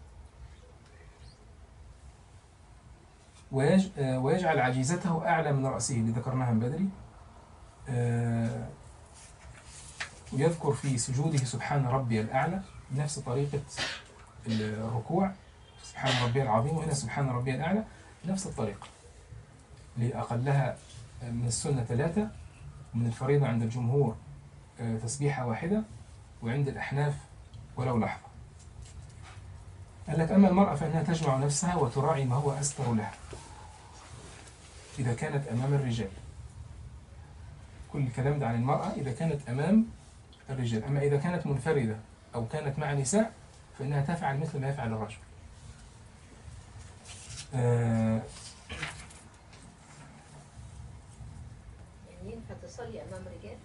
ويج- آه، ويجعل عجيزته أعلى من رأسه اللي ذكرناها من بدري آه، ويذكر في سجوده سبحان ربي الأعلى بنفس طريقة الركوع سبحان ربي العظيم وهنا سبحان ربي الأعلى نفس الطريقة لأقلها من السنة ثلاثة ومن الفريضة عند الجمهور آه، تسبيحة واحدة وعند الأحناف ولو لحظة قال لك أما المرأة فإنها تجمع نفسها وتراعي ما هو أستر لها إذا كانت أمام الرجال كل الكلام ده عن المرأة إذا كانت أمام الرجال أما إذا كانت منفردة أو كانت مع نساء فإنها تفعل مثل ما يفعل الرجل آه،
يعني ينفع تصلي امام رجال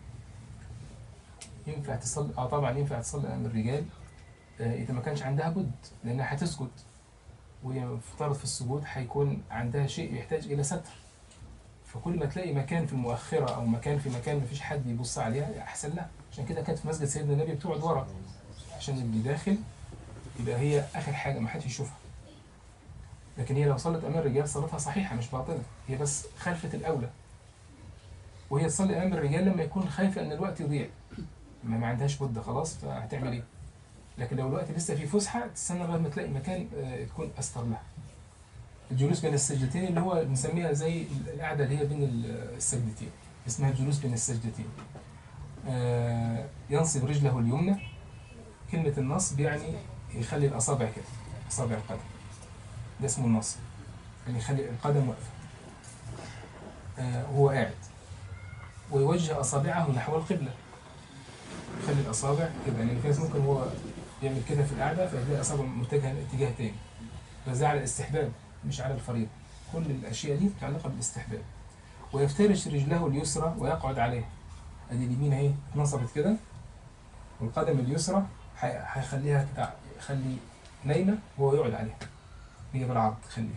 ينفع تصلي اه طبعا ينفع تصلي امام الرجال آه اذا ما كانش عندها بد لانها هتسجد وهي مفترض في السجود هيكون عندها شيء يحتاج الى ستر فكل ما تلاقي مكان في المؤخره او مكان في مكان ما فيش حد يبص عليها احسن لها عشان كده كانت في مسجد سيدنا النبي بتقعد ورا عشان اللي داخل يبقى هي اخر حاجه ما حدش يشوفها لكن هي لو صلت امام الرجال صلاتها صحيحه مش باطله هي بس خلفت الاولى وهي تصلي امام الرجال لما يكون خايفه ان الوقت يضيع ما, ما عندهاش بد خلاص فهتعمل ايه لكن لو الوقت لسه في فسحه تستنى لغايه ما تلاقي مكان آه، تكون استر لها الجلوس بين السجدتين اللي هو بنسميها زي القعده اللي هي بين ال- السجدتين اسمها الجلوس بين السجدتين آه، ينصب رجله اليمنى كلمة النصب يعني يخلي الأصابع كده أصابع القدم ده اسمه النصب يعني يخلي القدم واقفة آه، وهو قاعد ويوجه أصابعه نحو القبلة يخلي الأصابع كده يعني في ناس ممكن هو يعمل كده في القعدة فيلاقي أصابعه متجهة لاتجاه تاني بس ده على الاستحباب مش على الفريضة كل الأشياء دي متعلقة بالاستحباب ويفترش رجله اليسرى ويقعد عليها ادي اليمين اهي اتنصبت كده والقدم اليسرى هي- هيخليها كده يخلي نايمة وهو يقعد عليها هي بالعرض خليها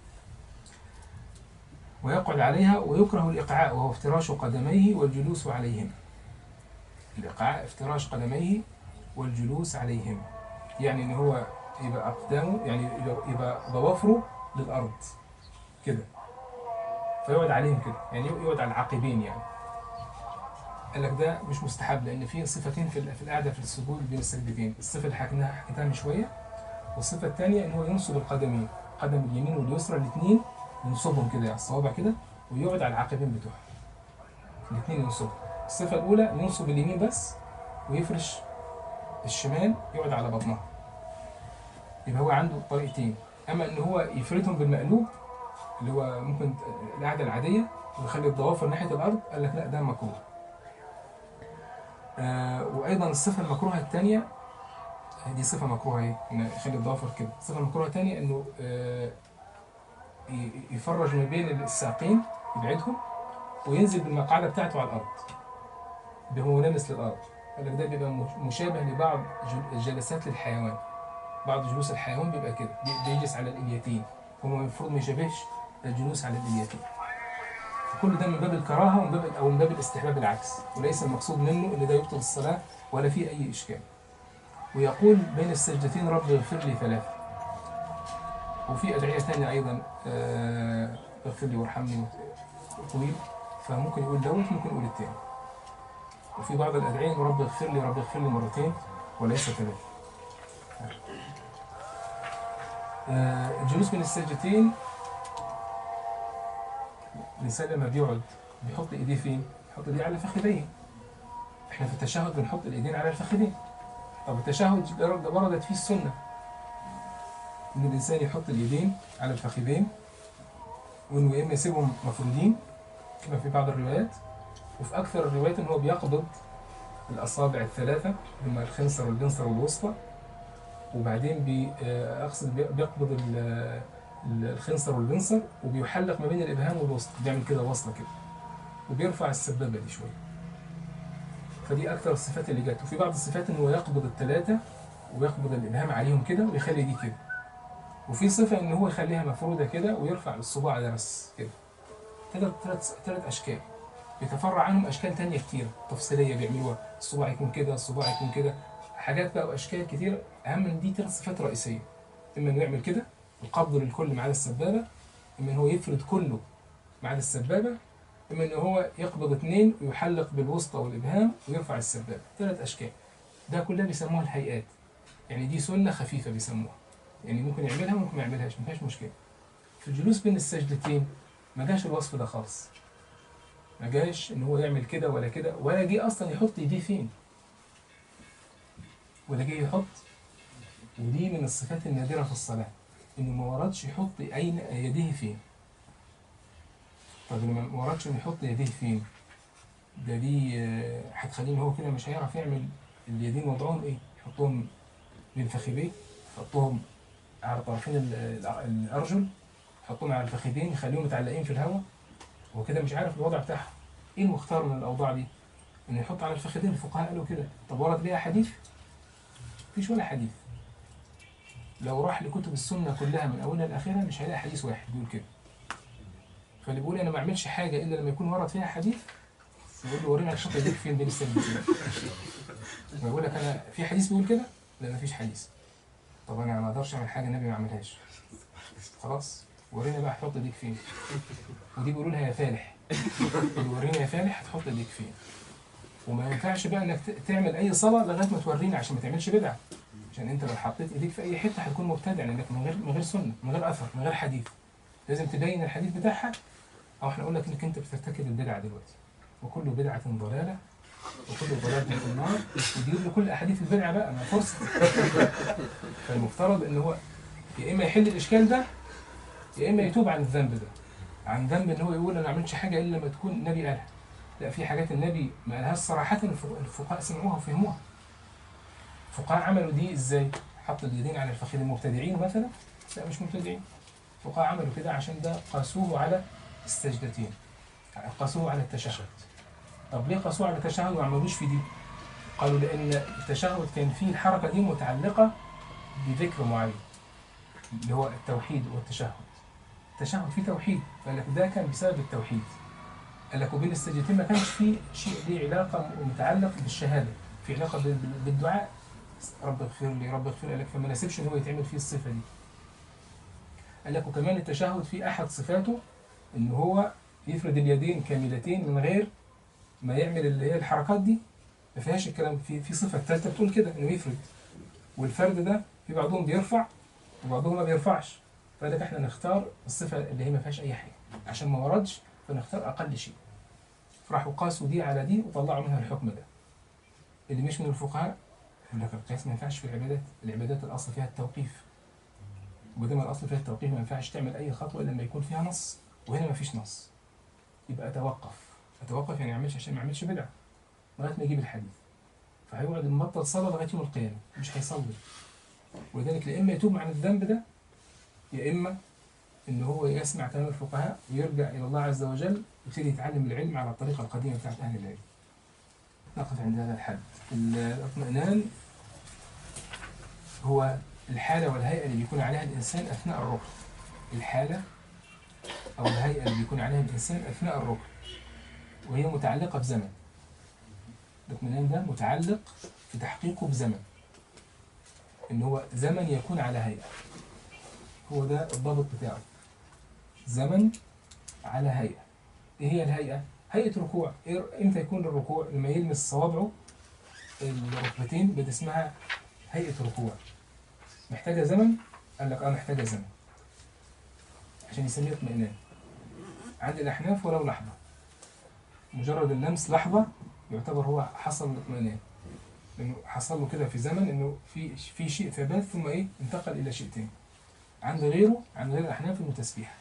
ويقعد عليها ويكره الإقعاء وهو افتراش قدميه والجلوس عليهما الإقعاء افتراش قدميه والجلوس عليهما يعني إن هو يبقى أقدامه يعني يبقى- يبقى ضوافره للأرض كده فيقعد عليهم كده يعني يقعد على العقبين يعني قال لك ده مش مستحب لان في صفتين في ال- في القعده في السجود بين السجدتين الصفه اللي حكيناها حكيتها من شويه والصفه الثانيه ان هو ينصب القدمين قدم اليمين واليسرى الاثنين ينصبهم كده على الصوابع كده ويقعد على العقبين بتوعهم الاثنين ينصبهم الصفه الاولى ينصب اليمين بس ويفرش الشمال يقعد على بطنها يبقى هو عنده طريقتين اما ان هو يفردهم بالمقلوب اللي هو ممكن القعده العاديه ويخلي الضوافر ناحيه الارض قال لك لا ده مكروه آه وايضا الصفه المكروهه الثانيه دي صفه مكروهه اهي ان يخلي الضوافر كده الصفه المكروهه الثانيه انه آه ي- يفرج ما بين الساقين يبعدهم وينزل بالمقعده بتاعته على الارض يبقى هو لامس للارض قال لك ده بيبقى مش- مشابه لبعض جل- الجلسات للحيوان بعض جلوس الحيوان بيبقى كده بي- بيجلس على الاليتين هو المفروض ما يشبهش الجلوس على الاليتين كل ده من باب الكراهه ومن باب او من باب الاستحباب العكس وليس المقصود منه ان ده يبطل الصلاه ولا فيه اي اشكال ويقول بين السجدتين رب اغفر لي ثلاثه وفي ادعيه ثانيه ايضا آه، اغفر لي وارحمني طويل فممكن يقول دوت ممكن يقول الثاني وفي بعض الادعيه إنه رب اغفر لي رب اغفر لي مرتين وليس ثلاثه آه، الجلوس بين السجدتين الإنسان لما بيقعد بيحط إيديه فين؟ بيحط إيديه على فخذيه. إحنا في التشهد بنحط الإيدين على الفخذين. طب التشهد ده ده وردت فيه السنة. إن الإنسان يحط الإيدين على الفخذين وإنه يا إما يسيبهم مفرودين كما في بعض الروايات وفي أكثر الروايات إن هو بيقبض الأصابع الثلاثة هما الخنصر والبنصر والوسطى وبعدين بي آه، اقصد بي- بيقبض ال- ال- الخنصر والبنصر وبيحلق ما بين الابهام والوسط بيعمل كده وصله كده وبيرفع السبابه دي شويه فدي اكثر الصفات اللي جت وفي بعض الصفات ان هو يقبض الثلاثه ويقبض الابهام عليهم كده ويخلي دي كده وفي صفه ان هو يخليها مفروده كده ويرفع الصباع ده بس كده ثلاث ثلاث ثلاث اشكال بيتفرع عنهم اشكال تانية كتير تفصيليه بيعملوها الصباع يكون كده الصباع يكون كده حاجات بقى واشكال كتير اهم من دي ثلاث صفات رئيسيه اما انه يعمل كده القبض للكل ما عدا السبابه اما ان هو يفرد كله ما عدا السبابه اما ان هو يقبض اثنين ويحلق بالوسطى والابهام ويرفع السبابه ثلاث اشكال ده كلها بيسموها الهيئات يعني دي سنه خفيفه بيسموها يعني ممكن يعملها ممكن ما يعملهاش ما فيهاش مشكله في الجلوس بين السجدتين ما جاش الوصف ده خالص ما جاش ان هو يعمل كده ولا كده ولا جه اصلا يحط ايديه فين ولا جه يحط ودي من الصفات النادره في الصلاه انه ما وردش يحط اين يديه فين طب لما ما وردش انه يحط يديه فين ده دي آه، هتخليه إن هو كده مش هيعرف يعمل اليدين وضعهم ايه يحطهم بين فخذيه يحطهم على طرفين ال- الع- الارجل يحطهم على الفخذين يخليهم متعلقين في الهواء هو كده مش عارف الوضع بتاعهم ايه المختار من الاوضاع دي انه يحط على الفخذين الفقهاء قالوا كده طب ورد ليها حديث مفيش ولا حديث لو راح لكتب السنه كلها من اولها لاخرها مش هيلاقي حديث واحد بيقول كده فاللي بيقول انا ما اعملش حاجه الا لما يكون ورد فيها حديث يقول له ورينا الشرط يديك فين بين السنتين ما يقول لك انا في حديث بيقول كده لا ما فيش حديث طب انا ما اقدرش اعمل حاجه النبي ما عملهاش خلاص ورينا بقى هتحط ايديك فين ودي بيقولوا لها يا فالح اللي ورينا يا فالح هتحط ايديك فين وما ينفعش بقى انك ت- تعمل اي صلاه لغايه ما تورينا عشان ما تعملش بدعه عشان انت لو حطيت ايديك في اي حته هتكون مبتدع لانك من غير من غير سنه من غير اثر من غير حديث لازم تبين الحديث بتاعها او احنا نقول لك انك انت بترتكب البدعه دلوقتي وكل بدعه ضلاله وكل ضلاله في النار وتجيب له كل احاديث البدعه بقى ما فرصه فالمفترض ان هو يا اما يحل الاشكال ده يا اما يتوب عن الذنب ده عن ذنب ان هو يقول انا ما عملتش حاجه الا لما تكون النبي قالها لا في حاجات النبي ما قالهاش صراحه الفق- الفقهاء سمعوها وفهموها الفقهاء عملوا دي ازاي حط اليدين على الفخذين المبتدعين مثلا لا مش مبتدعين الفقهاء عملوا كده عشان ده قاسوه على السجدتين قاسوه على التشهد طب ليه قاسوه على التشهد وما عملوش في دي قالوا لان التشهد كان فيه الحركه دي متعلقه بذكر معين اللي هو التوحيد والتشهد التشهد فيه توحيد فقال لك ده كان بسبب التوحيد قال لك وبين السجدتين ما كانش فيه شيء ليه علاقه متعلق بالشهاده في علاقه بال- بالدعاء رب اغفر لي رب اغفر لي قال لك فما ناسبش ان هو يتعمل فيه الصفه دي قال لك وكمان التشهد فيه احد صفاته ان هو يفرد اليدين كاملتين من غير ما يعمل اللي هي الحركات دي ما فيهاش الكلام في في صفه ثالثه بتقول كده انه يفرد والفرد ده في بعضهم بيرفع وبعضهم ما بيرفعش فقال لك احنا نختار الصفه اللي هي ما فيهاش اي حاجه عشان ما وردش فنختار اقل شيء فراحوا قاسوا دي على دي وطلعوا منها الحكم ده اللي مش من الفقهاء يقول لك القياس ما ينفعش في العبادات العبادات الاصل فيها التوقيف وده ما الاصل فيها التوقيف ما ينفعش تعمل اي خطوه الا لما يكون فيها نص وهنا ما فيش نص يبقى اتوقف اتوقف يعني ما اعملش عشان ما اعملش بدعه لغايه ما يجيب الحديث فهيقعد مبطل صلاه لغايه يوم القيامه مش هيصلي ولذلك يا اما يتوب عن الذنب ده يا اما ان هو يسمع كلام الفقهاء ويرجع الى الله عز وجل ويبتدي يتعلم العلم على الطريقه القديمه بتاعت اهل العلم. نقف عند هذا الحد. الاطمئنان هو الحاله والهيئه اللي بيكون عليها الانسان اثناء الركن. الحاله او الهيئه اللي بيكون عليها الانسان اثناء الركن. وهي متعلقه بزمن. الاطمئنان ده متعلق في تحقيقه بزمن. ان هو زمن يكون على هيئه. هو ده الضابط بتاعه زمن على هيئة ايه هي الهيئة؟ هيئة ركوع إيه- امتى يكون الركوع؟ لما يلمس صوابعه الركبتين بدي اسمها هيئة ركوع محتاجة زمن؟ قال لك اه محتاجة زمن عشان يسميه اطمئنان عند الأحناف ولو لحظة مجرد اللمس لحظة يعتبر هو حصل الاطمئنان لأنه حصل له كده في زمن إنه في في شيء ثبات ثم إيه انتقل إلى شيء تاني عند غيره عند غير الأحناف إنه تسبيحة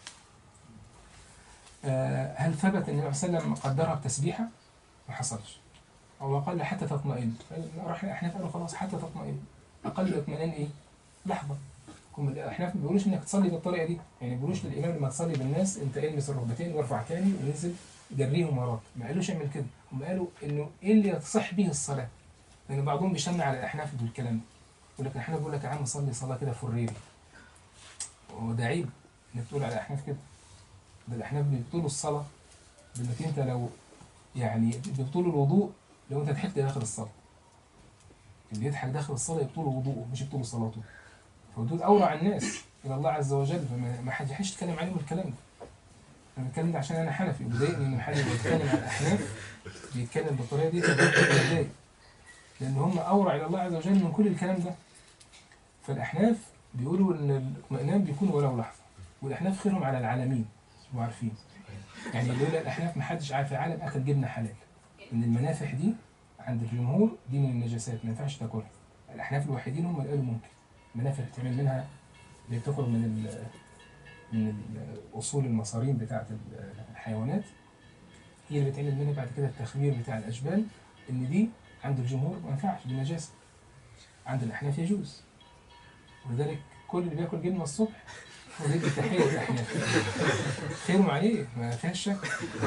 آه، هل ثبت ان النبي صلى الله عليه وسلم قدرها بتسبيحه؟ ما حصلش. او اقل حتى تطمئن. راح الاحناف قالوا خلاص حتى تطمئن. اقل اطمئنان ايه؟ لحظه هم الاحناف ما بيقولوش انك تصلي بالطريقه دي يعني ما بيقولوش للامام لما تصلي بالناس انت المس الركبتين وارفع تاني ونزل جريهم وراك ما قالوش اعمل كده هم قالوا انه ايه اللي يصح به الصلاه لان بعضهم بيشنع على الاحناف بالكلام ده يقول لك الاحناف بيقول لك يا عم صلي صلاه كده فريري وده عيب انك تقول على الاحناف كده ده الاحناف بيبطلوا الصلاه بانك انت لو يعني بيبطلوا الوضوء لو انت ضحكت داخل الصلاه اللي يضحك داخل الصلاه يبطل وضوءه مش يبطل صلاته فدول اورع الناس الى الله عز وجل فما ما حد يحش يتكلم عليهم الكلام ده انا بتكلم ده عشان انا حنفي وبيضايقني ان حد بيتكلم على الاحناف بيتكلم بالطريقه دي بيتضايق لان هم اورع الى الله عز وجل من كل الكلام ده فالاحناف بيقولوا ان الاطمئنان بيكون ولو لحظه والاحناف خيرهم على العالمين تبقوا عارفين يعني لولا الاحناف ما حدش عارف في العالم اكل جبنه حلال ان المنافح دي عند الجمهور دي من النجاسات ما ينفعش تاكلها الاحناف الوحيدين هم اللي قالوا ممكن منافع تعمل منها اللي بتخرج من ال من ال- اصول المصارين بتاعه الحيوانات هي اللي بتعمل منها بعد كده التخمير بتاع الاشبال ان دي عند الجمهور ما ينفعش دي نجاسه عند الاحناف يجوز ولذلك كل اللي بياكل جبنه الصبح هو بيدي تحيه للاحناف خيرهم عليه ما فيهاش شك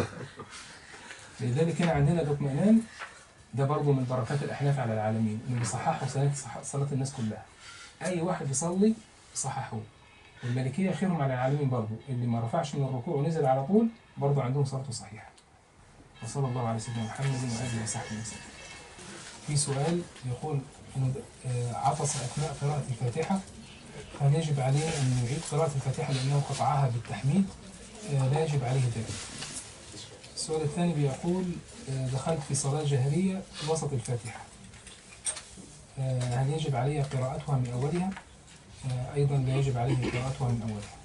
لذلك هنا عندنا الاطمئنان ده برضه من بركات الاحناف على العالمين انه بيصححوا صلاه صلاه الناس كلها اي واحد يصلي يصححوه والمالكيه خيرهم على العالمين برضه اللي ما رفعش من الركوع ونزل على طول برضه عندهم صلاته صحيحه وصلى الله على سيدنا محمد واله وصحبه وسلم في سؤال يقول انه آه، عطس اثناء قراءه الفاتحه هل يجب عليه ان يعيد قراءه الفاتحه لانه قطعها بالتحميد آه، لا يجب عليه ذلك السؤال الثاني بيقول آه، دخلت في صلاة جهرية في وسط الفاتحة آه، هل يجب علي قراءتها من أولها؟ آه، أيضا لا يجب عليه قراءتها من أولها